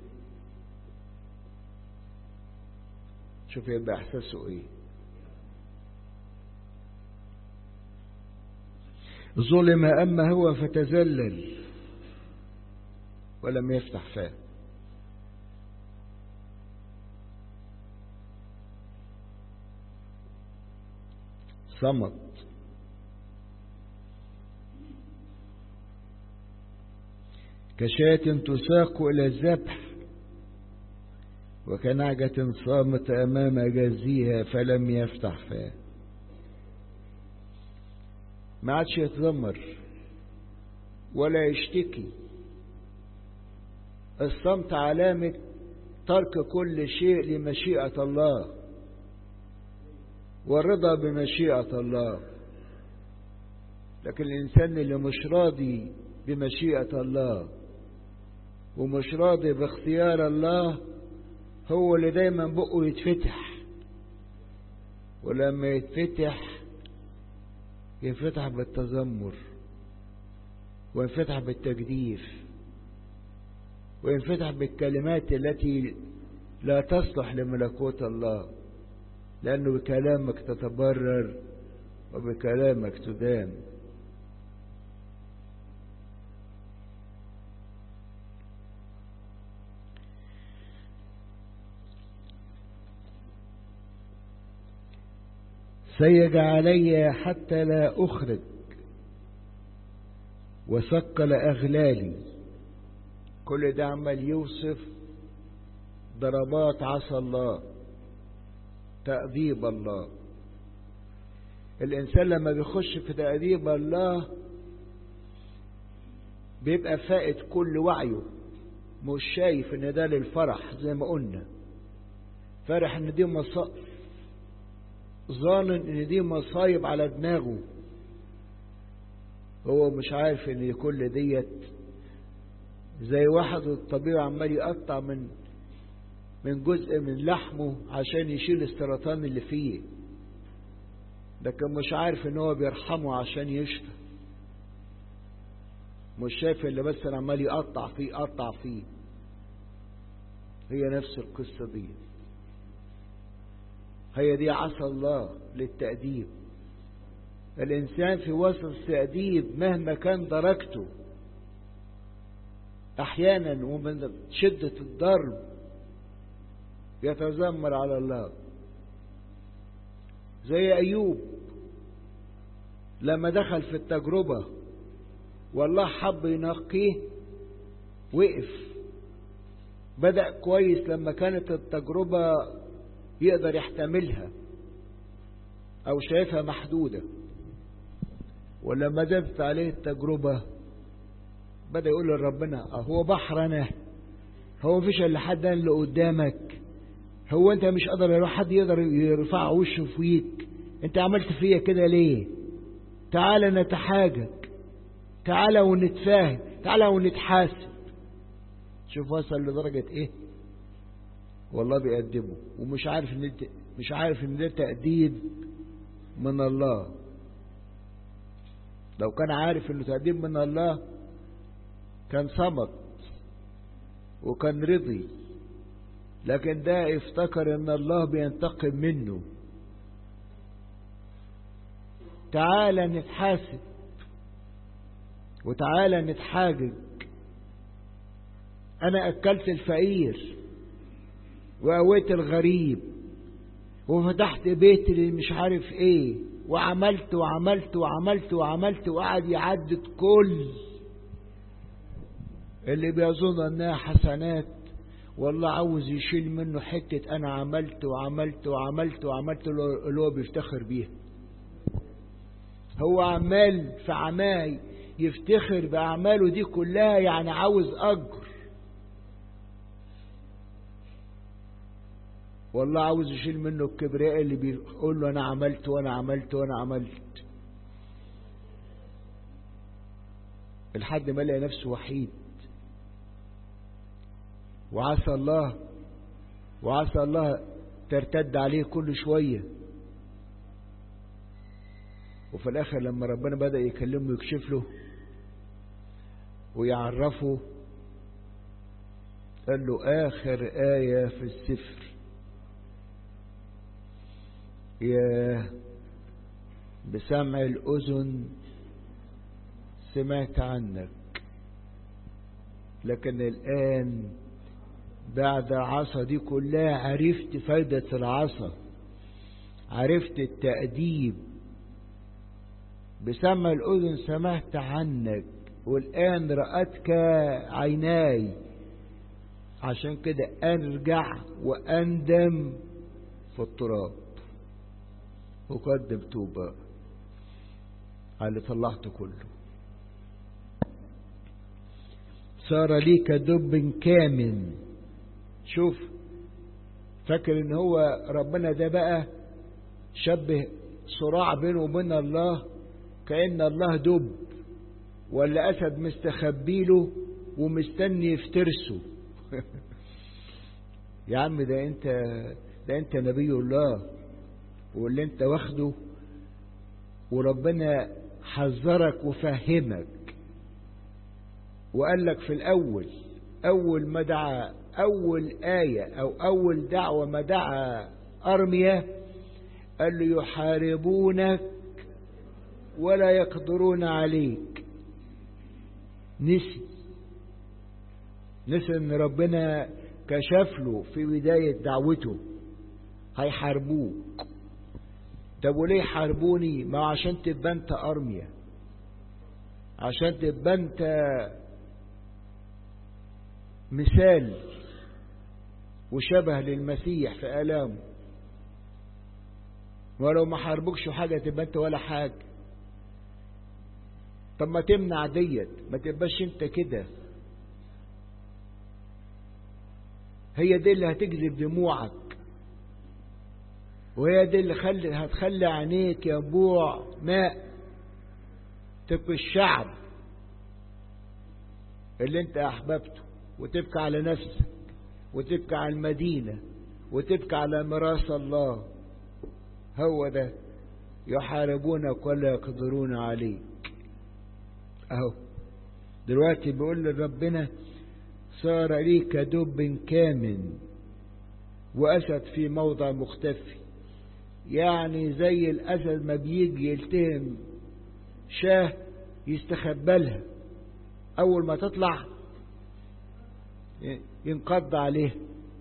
شوف يبقى احساسه ايه ظلم أما هو فتذلل ولم يفتح فاه صمت كشاة تساق إلى الذبح وكنعجة صامت أمام جزيها فلم يفتح فاه ما عادش يتذمر ولا يشتكي الصمت علامة ترك كل شيء لمشيئة الله والرضا بمشيئة الله لكن الإنسان اللي مش راضي بمشيئة الله ومش راضي باختيار الله هو اللي دايما بقه يتفتح ولما يتفتح ينفتح بالتذمر وينفتح بالتجديف وينفتح بالكلمات التي لا تصلح لملكوت الله لأنه بكلامك تتبرر وبكلامك تدان سيج علي حتى لا أخرج وثقل أغلالي كل ده عمال يوصف ضربات عصا الله تأديب الله الإنسان لما بيخش في تأديب الله بيبقى فائت كل وعيه مش شايف ان ده للفرح زي ما قلنا فرح ان دي مصائب ظانن ان دي مصايب على دماغه هو مش عارف ان كل ديت زي واحد الطبيب عمال يقطع من من جزء من لحمه عشان يشيل السرطان اللي فيه لكن مش عارف ان هو بيرحمه عشان يشفى مش شايف اللي بس عمال يقطع فيه يقطع فيه هي نفس القصة دي هي دي عصا الله للتأديب الإنسان في وسط التأديب مهما كان درجته أحيانا ومن شدة الضرب يتذمر على الله زي أيوب لما دخل في التجربة والله حب ينقيه وقف بدأ كويس لما كانت التجربة يقدر يحتملها أو شايفها محدودة ولما زادت عليه التجربة بدأ يقول لربنا هو بحر أنا هو مفيش إلا حد اللي قدامك هو أنت مش قادر حد يقدر يرفع وشه فيك أنت عملت فيا كده ليه تعالى نتحاجج تعالى ونتفاهم تعالى ونتحاسب شوف وصل لدرجة ايه والله بيقدمه ومش عارف ان مش عارف ان ده تأديب من الله لو كان عارف انه تأديب من الله كان صمت وكان رضي لكن ده افتكر ان الله بينتقم منه تعالى نتحاسب وتعالى نتحاجج انا اكلت الفقير وقويت الغريب وفتحت بيت اللي مش عارف ايه وعملت وعملت وعملت وعملت وقعد يعدد كل اللي بيظن انها حسنات والله عاوز يشيل منه حتة انا عملت وعملت وعملت وعملت اللي هو بيفتخر بيها هو عمال في عماي يفتخر بأعماله دي كلها يعني عاوز أجر والله عاوز يشيل منه الكبرياء اللي بيقول له أنا عملت وأنا عملت وأنا عملت لحد ما لقى نفسه وحيد وعسى الله وعسى الله ترتد عليه كل شويه وفي الاخر لما ربنا بدأ يكلمه ويكشف له ويعرفه قال له آخر آية في السفر يا بسمع الأذن سمعت عنك لكن الآن بعد العصا دي كلها عرفت فايدة العصا عرفت التأديب بسمع الأذن سمعت عنك والآن رأتك عيناي عشان كده أرجع وأندم في التراب أقدم توبة على اللي طلعته كله صار لي كدب كامن شوف فاكر ان هو ربنا ده بقى شبه صراع بينه وبين الله كأن الله دب ولا أسد مستخبيله ومستني يفترسه يا عم ده انت ده انت نبي الله واللي انت واخده وربنا حذرك وفهمك وقال لك في الأول أول ما دعا أول آية أو أول دعوة ما دعا أرميا قال له يحاربونك ولا يقدرون عليك نسي نسي ان ربنا كشف له في بداية دعوته هيحاربوك طب وليه حاربوني ما عشان تبقى انت ارميا عشان تبقى انت مثال وشبه للمسيح في آلامه ولو ما حاربوكش حاجة تبقى انت ولا حاجة طب ما تمنع ديت ما تبقاش انت كده هي دي اللي هتجذب دموعك وهي دي اللي خلي هتخلي عينيك ينبوع ماء تبقى الشعب اللي انت احببته وتبكي على نفسك وتبكي على المدينة وتبكي على ميراث الله هو ده يحاربونك ولا يقدرون عليك اهو دلوقتي بيقول لربنا صار لي كدب كامن وأسد في موضع مختفي يعني زي الأسد ما بيجي يلتهم شاه يستخبلها أول ما تطلع ينقض عليه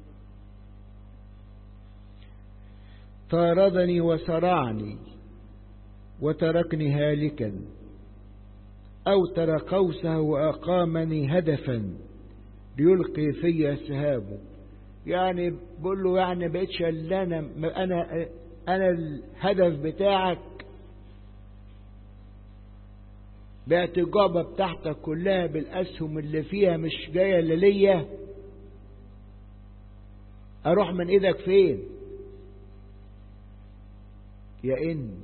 طاردني وسرعني وتركني هالكا أو ترى قوسه وأقامني هدفا ليلقي في سهامه يعني بقول له يعني بقيتش اللي أنا, أنا, أنا الهدف بتاعك بعت الجعبة بتاعتك كلها بالأسهم اللي فيها مش جاية اللي ليا أروح من إيدك فين يا إن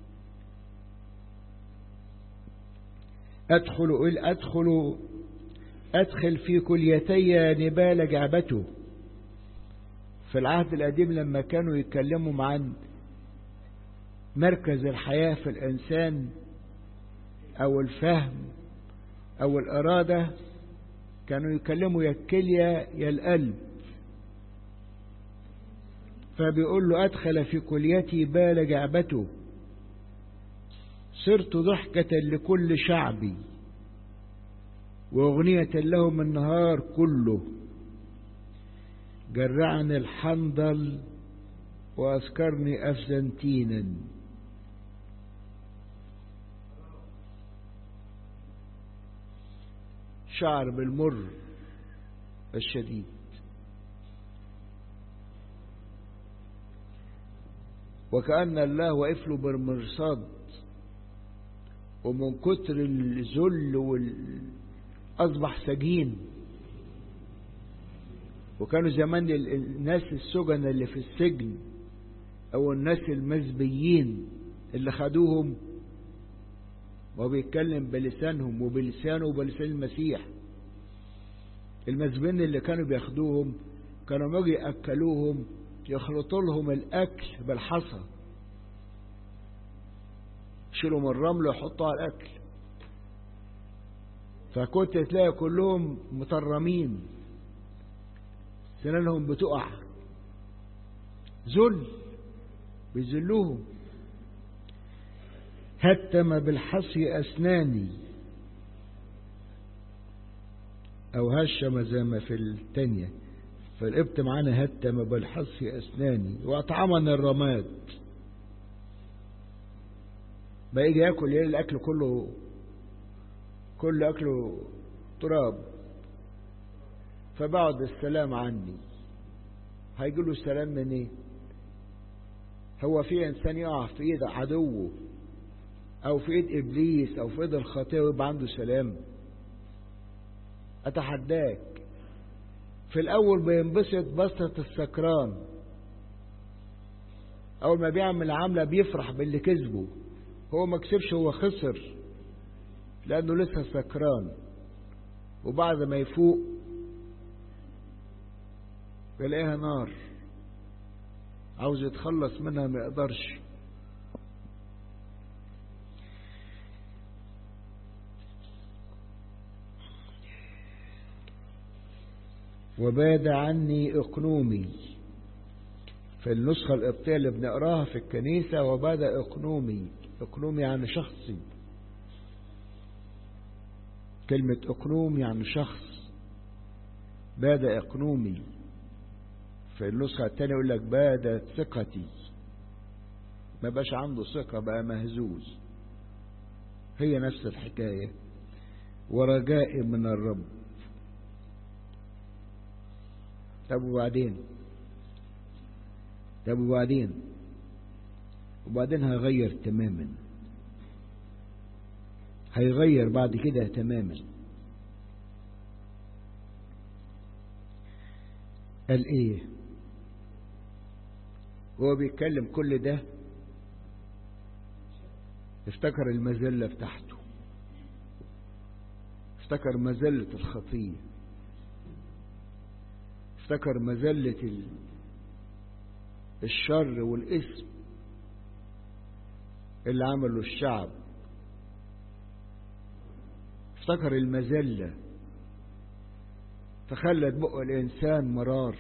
أدخل أدخل أدخل في كليتي نبال جعبته في العهد القديم لما كانوا يتكلموا عن مركز الحياة في الإنسان أو الفهم أو الإرادة كانوا يكلموا يا الكلية يا القلب فبيقول له أدخل في كليتي بال جعبته صرت ضحكة لكل شعبي وأغنية لهم النهار كله جرعني الحنظل وأذكرني أفزنتينا شعر بالمر الشديد وكأن الله واقف له بالمرصاد ومن كتر الذل وال... أصبح سجين وكانوا زمان الناس السجن اللي في السجن أو الناس المزبيين اللي خدوهم وبيتكلم بلسانهم وبلسانه وبلسان المسيح المزبين اللي كانوا بياخدوهم كانوا يجي يأكلوهم يخلطوا لهم الأكل بالحصى يشيلوا من الرمل ويحطوا على الأكل فكنت تلاقي كلهم مطرمين سنانهم بتقع ذل بيذلوهم هتم بالحصي أسناني أو هشم زي ما في التانية فالقبط معانا هتم بالحص أسناني وأطعمني الرماد ما يجي ياكل يلاقي الأكل كله كل أكله تراب فبعد السلام عني هيجي له السلام من ايه هو في انسان يقع في ايد عدوه او في ايد ابليس او في ايد الخطيه ويبقى عنده سلام اتحداك في الاول بينبسط بسطة السكران اول ما بيعمل عملة بيفرح باللي كسبه هو ما كسبش هو خسر لانه لسه سكران وبعد ما يفوق يلاقيها نار عاوز يتخلص منها ما يقدرش وباد عني اقنومي في النسخة القبطية اللي بنقراها في الكنيسة وباد اقنومي اقنومي يعني شخصي كلمة اقنوم يعني شخص باد اقنومي في النسخة الثانية يقول لك بادت ثقتي ما بقاش عنده ثقة بقى مهزوز هي نفس الحكاية ورجائي من الرب طب وبعدين طب وبعدين وبعدين هيغير تماما هيغير بعد كده تماما قال ايه هو بيتكلم كل ده افتكر المذلة بتاعته افتكر مذلة الخطية افتكر مذلة الشر والاسم اللي عمله الشعب افتكر المذلة فخلت بق الإنسان مرار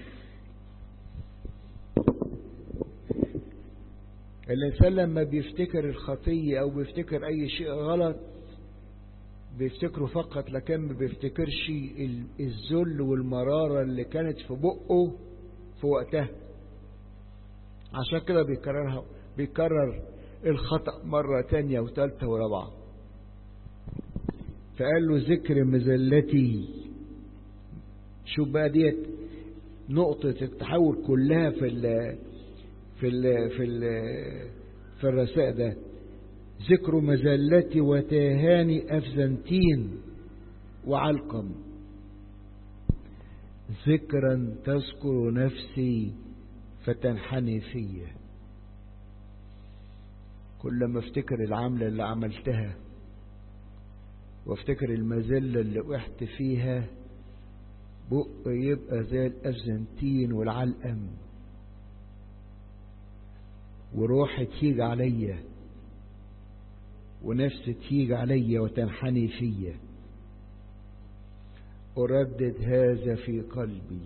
الإنسان لما بيفتكر الخطية أو بيفتكر أي شيء غلط بيفتكره فقط لكن ما بيفتكرش الذل والمرارة اللي كانت في بقه في وقتها عشان كده بيكررها بيكرر الخطأ مرة تانية وثالثة ورابعة فقال له ذكر مزلتي شوف بقى ديت نقطة التحول كلها في ال في ال في ال في الرساء ده ذكر مزلتي وتاهاني أفزنتين وعلقم ذكرا تذكر نفسي فتنحني فيا كل ما افتكر العملة اللي عملتها وافتكر المذلة اللي وقعت فيها بق يبقى زي الأفزنتين والعلقم وروحي تيجي عليا ونفسي تيجي عليا وتنحني فيا أردد هذا في قلبي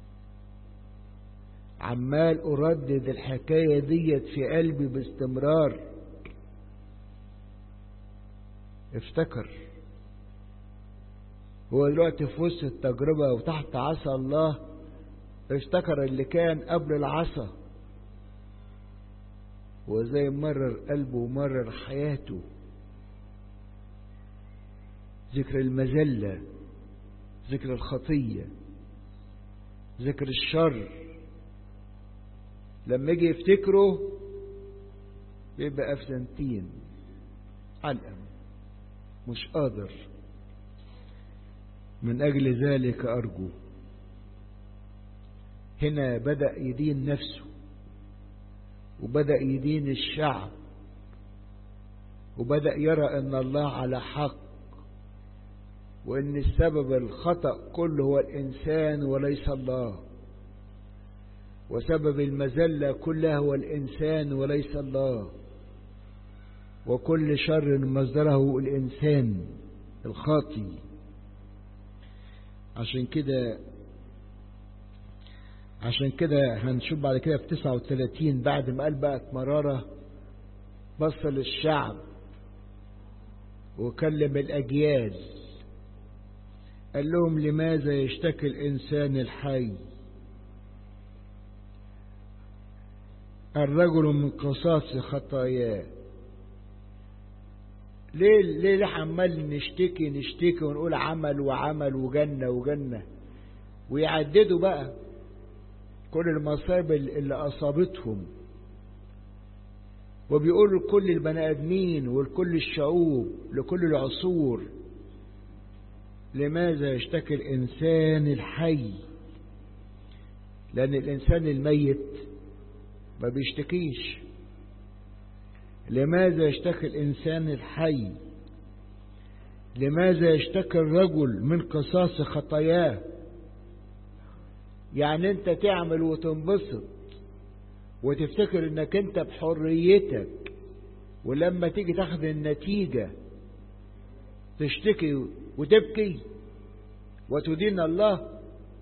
عمال أردد الحكاية ديت في قلبي باستمرار افتكر هو دلوقتي في وسط التجربة وتحت عصا الله افتكر اللي كان قبل العصا وزي مرر قلبه ومرر حياته ذكر المذلة ذكر الخطية ذكر الشر لما يجي يفتكره بيبقى أفسنتين علقم مش قادر من أجل ذلك أرجو هنا بدأ يدين نفسه وبدأ يدين الشعب وبدأ يرى أن الله على حق وأن السبب الخطأ كله هو الإنسان وليس الله وسبب المذلة كلها هو الإنسان وليس الله وكل شر مصدره الإنسان الخاطي عشان كده عشان كده هنشوف بعد كده في 39 بعد ما قال بقت مرارة بص للشعب وكلم الأجيال قال لهم لماذا يشتكي الإنسان الحي الرجل من قصاص خطاياه ليه ليه ليه عمال نشتكي نشتكي ونقول عمل وعمل وجنة وجنة ويعددوا بقى كل المصائب اللي أصابتهم وبيقولوا لكل البني آدمين ولكل الشعوب لكل العصور لماذا يشتكي الإنسان الحي لأن الإنسان الميت ما بيشتكيش لماذا يشتكي الإنسان الحي لماذا يشتكي الرجل من قصاص خطاياه يعني انت تعمل وتنبسط وتفتكر انك انت بحريتك ولما تيجي تاخد النتيجة تشتكي وتبكي وتدين الله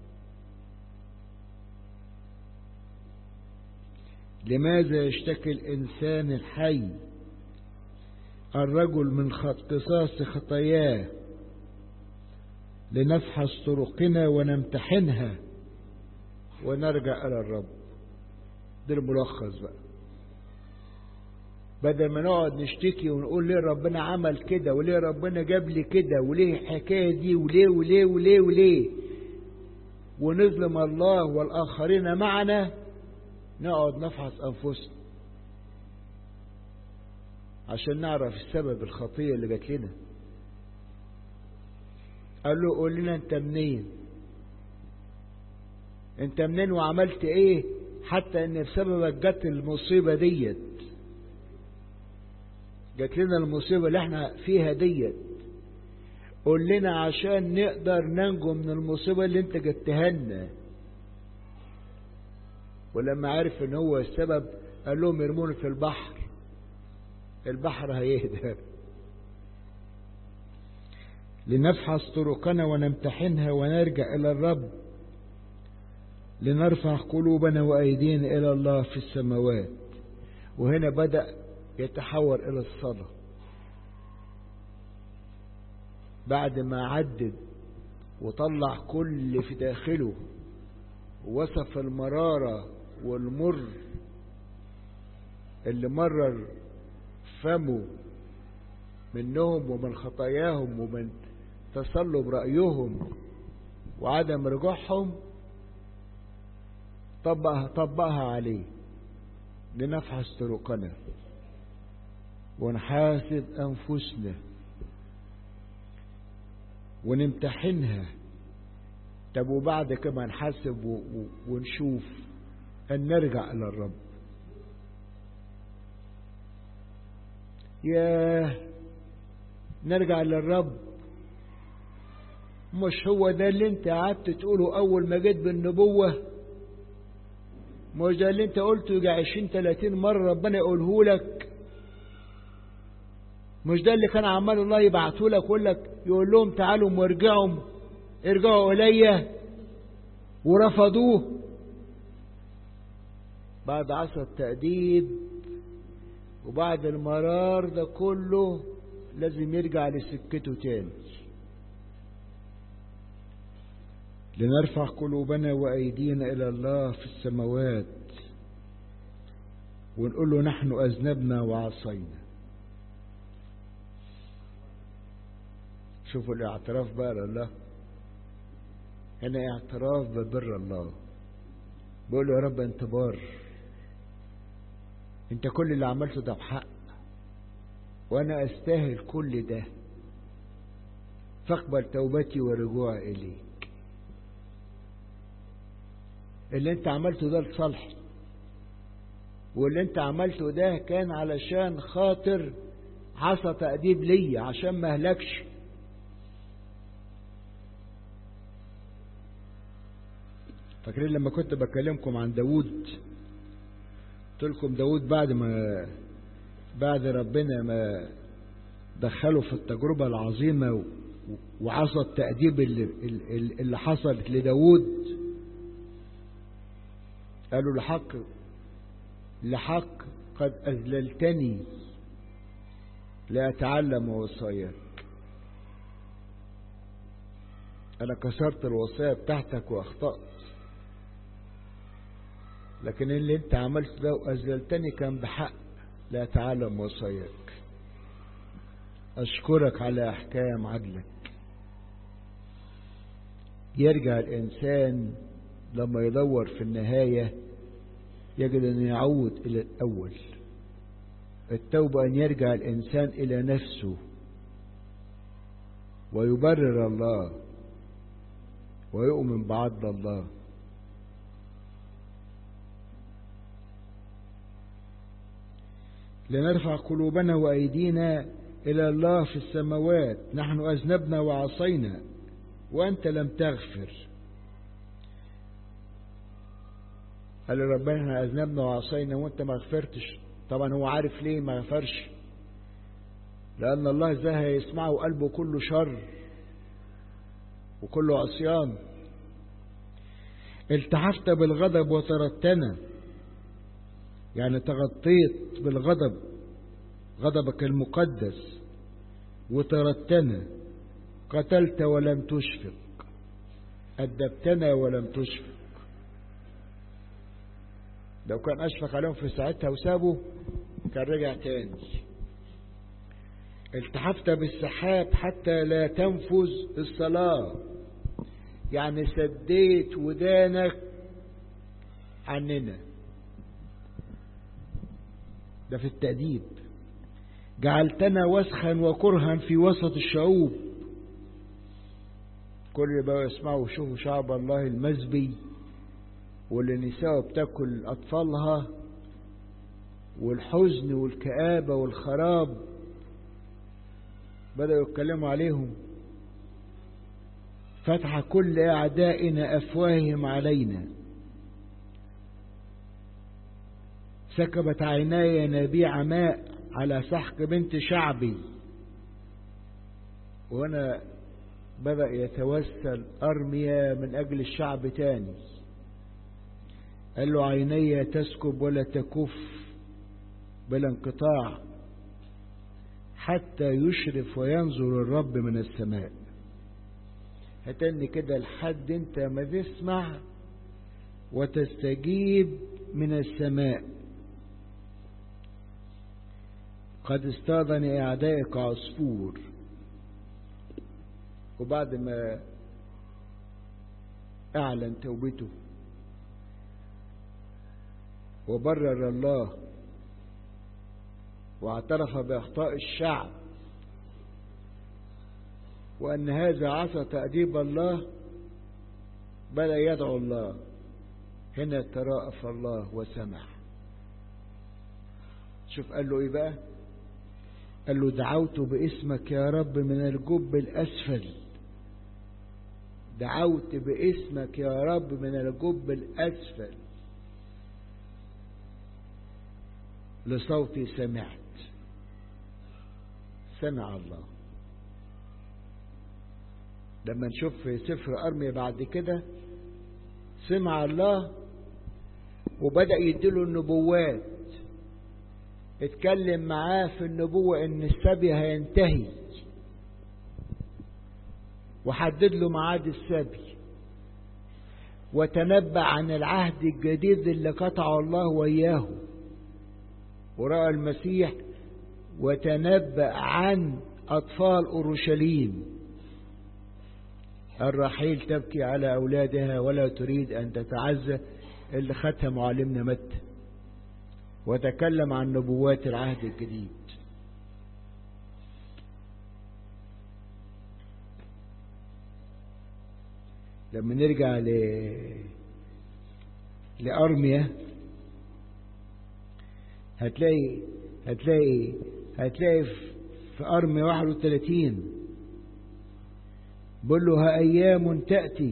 لماذا يشتكي الإنسان الحي الرجل من قصاص خطاياه لنفحص طرقنا ونمتحنها ونرجع إلى الرب ده الملخص بقى بدل ما نقعد نشتكي ونقول ليه ربنا عمل كده وليه ربنا جاب لي كده وليه الحكايه دي وليه وليه وليه وليه ونظلم الله والآخرين معنا نقعد نفحص أنفسنا عشان نعرف السبب الخطية اللي جات لنا قال له قول لنا انت منين انت منين وعملت ايه حتى ان بسببك جت المصيبة ديت جات لنا المصيبة اللي احنا فيها ديت قول لنا عشان نقدر ننجو من المصيبة اللي انت جبتها لنا ولما عرف ان هو السبب قال لهم يرموني في البحر البحر هيهدى لنفحص طرقنا ونمتحنها ونرجع إلى الرب لنرفع قلوبنا وأيدينا إلى الله في السماوات وهنا بدأ يتحول إلى الصلاة بعد ما عدد وطلع كل في داخله ووصف المرارة والمر اللي مرر فمه منهم ومن خطاياهم ومن تصلب رأيهم وعدم رجوعهم طبقها, طبقها عليه لنفحص طرقنا ونحاسب أنفسنا ونمتحنها طب وبعد كما نحاسب ونشوف أن نرجع إلى الرب ياه نرجع للرب مش هو ده اللي انت قعدت تقوله اول ما جيت بالنبوة مش ده اللي انت قلته يجي عشرين تلاتين مرة ربنا يقوله لك مش ده اللي كان عمال الله يبعته لك يقول لك يقول لهم تعالوا وارجعوا ارجعوا الي ورفضوه بعد عصر التأديب وبعد المرار ده كله لازم يرجع لسكته تاني لنرفع قلوبنا وأيدينا إلى الله في السماوات ونقول له نحن أذنبنا وعصينا شوفوا الاعتراف بقى لله هنا اعتراف ببر الله بقول له يا رب انت بار انت كل اللي عملته ده بحق وانا استاهل كل ده فاقبل توبتي ورجوعي اليك اللي انت عملته ده لصالحي واللي انت عملته ده كان علشان خاطر عصا تأديب ليا عشان ما اهلكش فاكرين لما كنت بكلمكم عن داود قلت لكم داود بعد ما بعد ربنا ما دخله في التجربة العظيمة وعصى التأديب اللي, اللي حصلت لداود قالوا لحق لحق قد أذللتني لأتعلم وصاياك أنا كسرت الوصية بتاعتك وأخطأت لكن اللي أنت عملته ده وأذلتني كان بحق لا تعلم وصاياك أشكرك على أحكام عدلك يرجع الإنسان لما يدور في النهاية يجد أن يعود إلى الأول التوبة أن يرجع الإنسان إلى نفسه ويبرر الله ويؤمن بعدل الله لنرفع قلوبنا وأيدينا إلى الله في السماوات نحن أذنبنا وعصينا وأنت لم تغفر قال ربنا احنا أذنبنا وعصينا وأنت ما غفرتش طبعا هو عارف ليه ما غفرش لأن الله ازاي هيسمعه قلبه كله شر وكله عصيان التحفت بالغضب وترتنا يعني تغطيت بالغضب غضبك المقدس وترتنا قتلت ولم تشفق أدبتنا ولم تشفق لو كان أشفق عليهم في ساعتها وسابه كان رجع تاني التحفت بالسحاب حتى لا تنفذ الصلاة يعني سديت ودانك عننا ده في التأديب جعلتنا وسخا وكرها في وسط الشعوب كل بقى يسمعوا ويشوفوا شعب الله المزبي واللي نساءه بتاكل أطفالها والحزن والكآبة والخراب بدأوا يتكلموا عليهم فتح كل أعدائنا أفواههم علينا سكبت عيناي ينابيع ماء على سحق بنت شعبي وهنا بدأ يتوسل أرميا من أجل الشعب تاني قال له عيني تسكب ولا تكف بلا انقطاع حتى يشرف وينظر الرب من السماء هتني كده لحد انت ما تسمع وتستجيب من السماء قد اصطادني اعدائك عصفور وبعد ما اعلن توبته وبرر الله واعترف باخطاء الشعب وان هذا عصى تاديب الله بدا يدعو الله هنا تراءف الله وسمع شوف قال له ايه بقى قال له دعوت باسمك يا رب من الجب الاسفل دعوت باسمك يا رب من الجب الاسفل لصوتي سمعت سمع الله لما نشوف في سفر أرميا بعد كده سمع الله وبدأ يديله النبوات اتكلم معاه في النبوة ان السبي هينتهي وحدد له ميعاد السبي وتنبأ عن العهد الجديد اللي قطعه الله وإياه ورأى المسيح وتنبأ عن أطفال أورشليم الرحيل تبكي على أولادها ولا تريد أن تتعزى اللي ختم معلمنا متى وتكلم عن نبوات العهد الجديد لما نرجع ل... لأرميا هتلاقي هتلاقي هتلاقي في أرميا 31 بقول له ها أيام تأتي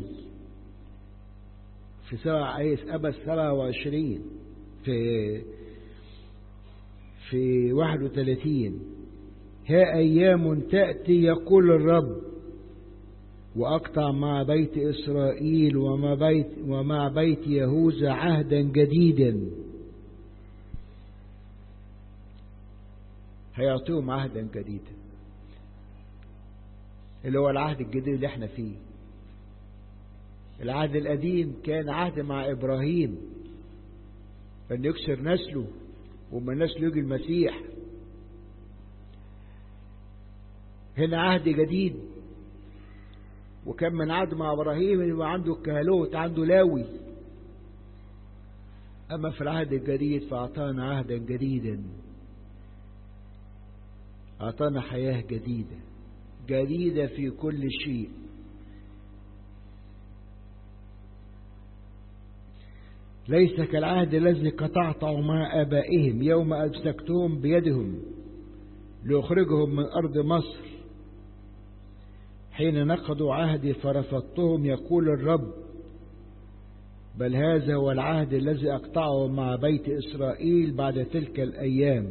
في سبع أيس أبس 27 في في 31 ها أيام تأتي يقول الرب وأقطع مع بيت إسرائيل ومع بيت, ومع بيت يهوذا عهدا جديدا هيعطيهم عهدا جديدا اللي هو العهد الجديد اللي احنا فيه العهد القديم كان عهد مع إبراهيم أن يكسر نسله ومن نسله يجي المسيح هنا عهد جديد وكان من عهد مع إبراهيم يبقى عنده كهلوت عنده لاوي أما في العهد الجديد فأعطانا عهدا جديدا أعطانا حياة جديدة جديدة في كل شيء ليس كالعهد الذي قطعته مع آبائهم يوم أمسكتهم بيدهم لأخرجهم من أرض مصر حين نقضوا عهدي فرفضتهم يقول الرب بل هذا هو العهد الذي أقطعه مع بيت إسرائيل بعد تلك الأيام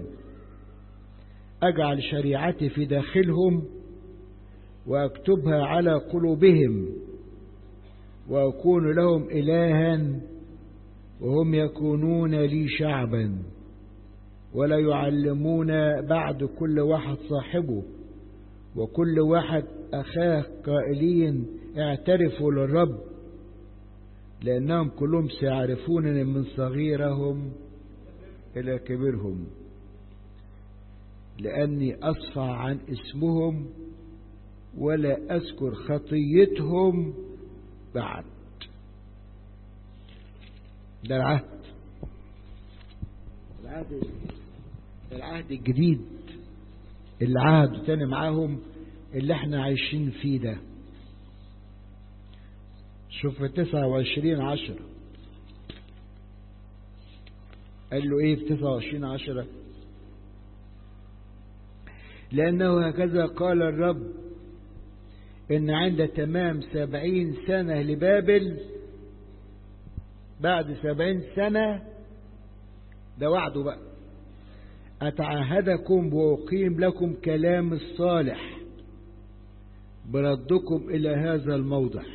أجعل شريعتي في داخلهم وأكتبها على قلوبهم وأكون لهم إلها وهم يكونون لي شعبا ولا يعلمون بعد كل واحد صاحبه وكل واحد أخاه قائلين اعترفوا للرب لأنهم كلهم سيعرفونني من صغيرهم إلى كبيرهم لأني أصفع عن اسمهم ولا أذكر خطيتهم بعد ده العهد العهد العهد الجديد اللي عهدوا تاني معاهم اللي احنا عايشين فيه ده شوف في تسعة وعشرين عشرة قال له ايه في تسعة وعشرين عشرة لأنه هكذا قال الرب إن عند تمام سبعين سنة لبابل بعد سبعين سنة ده وعده بقى أتعهدكم وأقيم لكم كلام الصالح بردكم إلى هذا الموضع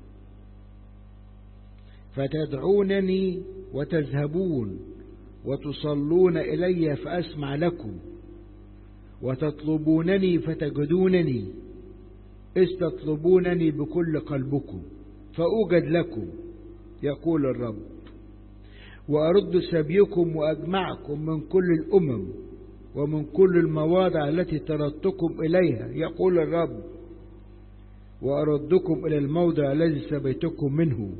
فتدعونني وتذهبون وتصلون إلي فأسمع لكم وتطلبونني فتجدونني إذ تطلبونني بكل قلبكم فأوجد لكم يقول الرب وأرد سبيكم وأجمعكم من كل الأمم ومن كل المواضع التي طردتكم إليها يقول الرب وأردكم إلى الموضع الذي سبيتكم منه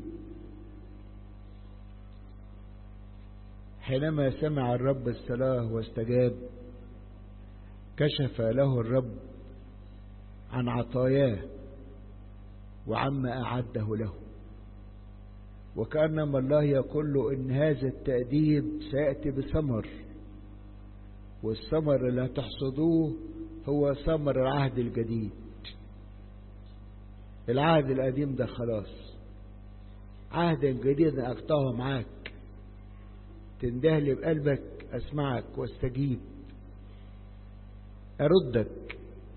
حينما سمع الرب الصلاة واستجاب كشف له الرب عن عطاياه وعما أعده له وكأنما الله يقول له إن هذا التأديب سيأتي بثمر والثمر اللي هتحصدوه هو ثمر العهد الجديد العهد القديم ده خلاص عهد جديد أقطعه معاك تندهلي بقلبك أسمعك واستجيب أردك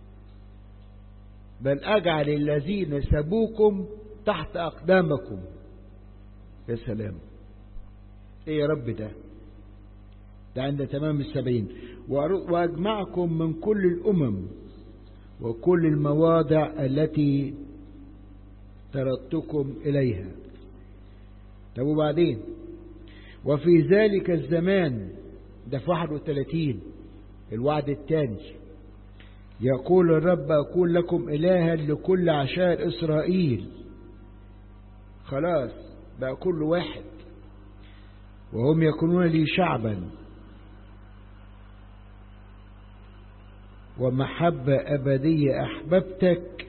بل أجعل الذين سبوكم تحت أقدامكم يا سلام ايه يا رب ده ده عند تمام السبعين وأجمعكم من كل الأمم وكل المواضع التي تردتكم إليها طب وبعدين وفي ذلك الزمان ده في 31 الوعد الثاني يقول الرب أكون لكم إلها لكل عشائر إسرائيل خلاص بقى كل واحد وهم يكونون لي شعبا ومحبة أبدية أحببتك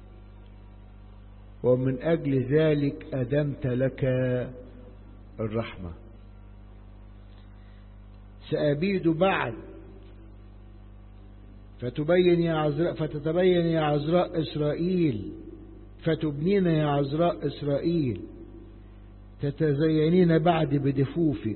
ومن أجل ذلك أدمت لك الرحمة سأبيد بعد فتبين يا عذراء فتتبين يا عذراء إسرائيل فتبنين يا عذراء إسرائيل تتزينين بعد بدفوفك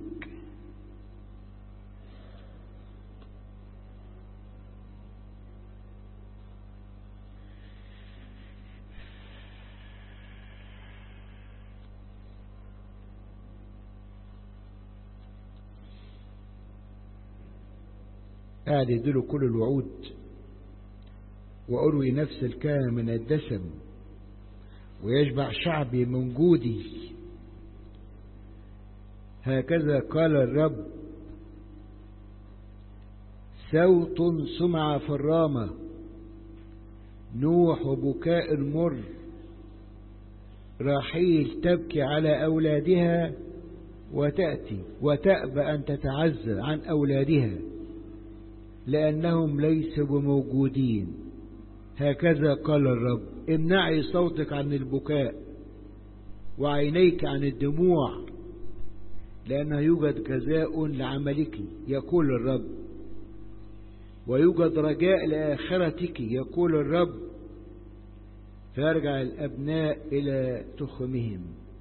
قاعد يديله كل الوعود وأروي نفس الكامل من الدسم ويشبع شعبي من جودي هكذا قال الرب صوت سمع في الرامة نوح وبكاء مر راحيل تبكي على أولادها وتأتي وتأبى أن تتعزى عن أولادها لأنهم ليسوا بموجودين هكذا قال الرب امنعي صوتك عن البكاء وعينيك عن الدموع لأنه يوجد جزاء لعملك يقول الرب ويوجد رجاء لآخرتك يقول الرب فيرجع الأبناء إلى تخمهم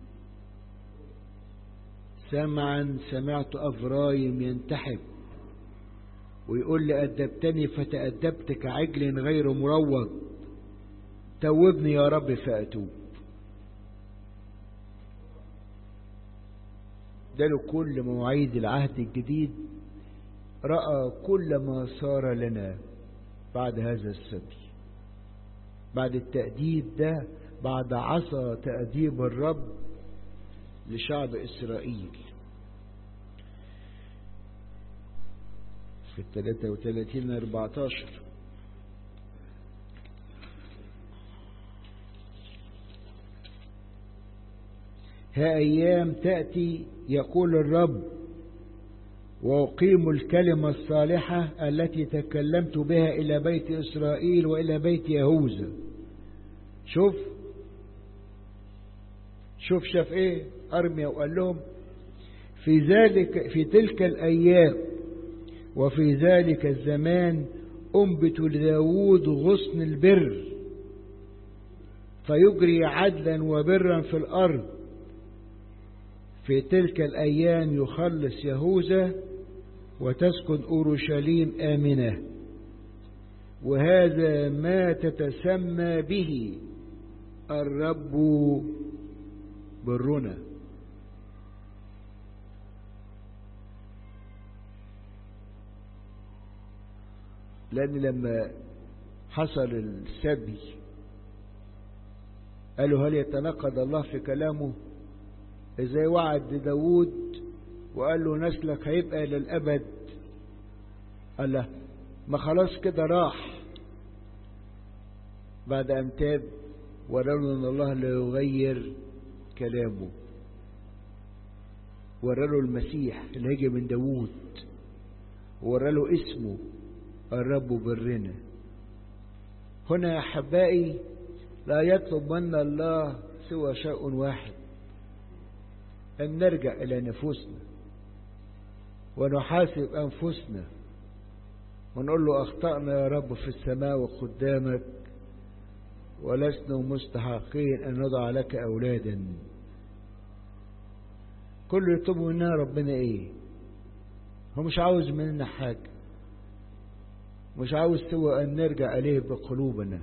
سمعا سمعت أفرايم ينتحب ويقول لي أدبتني فتأدبت كعجل غير مروض توبني يا رب فأتوب ده له كل مواعيد العهد الجديد رأى كل ما صار لنا بعد هذا السبي بعد التأديب ده بعد عصا تأديب الرب لشعب إسرائيل في الثلاثة وثلاثين أربعتاشر ها أيام تأتي يقول الرب وأقيم الكلمة الصالحة التي تكلمت بها إلى بيت إسرائيل وإلى بيت يهوذا شوف شوف شاف ايه أرميا وقال لهم في ذلك في تلك الأيام وفي ذلك الزمان أنبت لداود غصن البر فيجري عدلا وبرا في الأرض في تلك الأيام يخلص يهوذا وتسكن أورشليم آمنة وهذا ما تتسمى به الرب برنا لأن لما حصل السبي قالوا هل يتنقض الله في كلامه ازاي وعد داود وقال له نسلك هيبقى للأبد قال له ما خلاص كده راح بعد أن تاب ورأوا أن الله لا يغير كلامه ورأوا المسيح اللي هيجي من داود ورأوا اسمه الرب برنا هنا يا أحبائي لا يطلب منا الله سوى شيء واحد أن نرجع إلى نفوسنا ونحاسب أنفسنا ونقول له أخطأنا يا رب في السماء وقدامك ولسنا مستحقين أن نضع لك أولادا كل يطلب منا ربنا إيه هو مش عاوز مننا حاجة مش عاوز سوى أن نرجع إليه بقلوبنا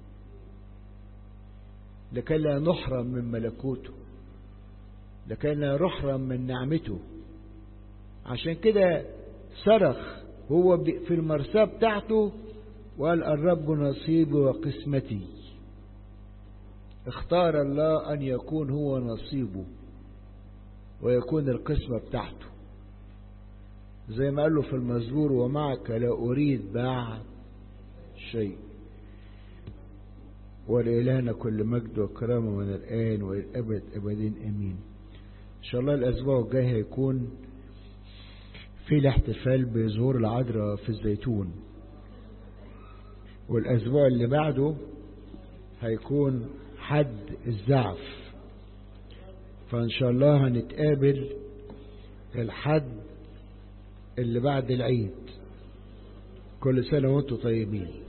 لكي لا نحرم من ملكوته لكي لا نحرم من نعمته عشان كده صرخ هو في المرساه بتاعته وقال الرب نصيبي وقسمتي اختار الله أن يكون هو نصيبه ويكون القسمة بتاعته زي ما قال له في المزبور ومعك لا أريد بعد شيء ولإلهنا كل مجد وكرامة من الآن والأبد أبدين أمين إن شاء الله الأسبوع الجاي هيكون في الاحتفال بظهور العذراء في الزيتون والأسبوع اللي بعده هيكون حد الزعف فإن شاء الله هنتقابل الحد اللي بعد العيد كل سنة وانتم طيبين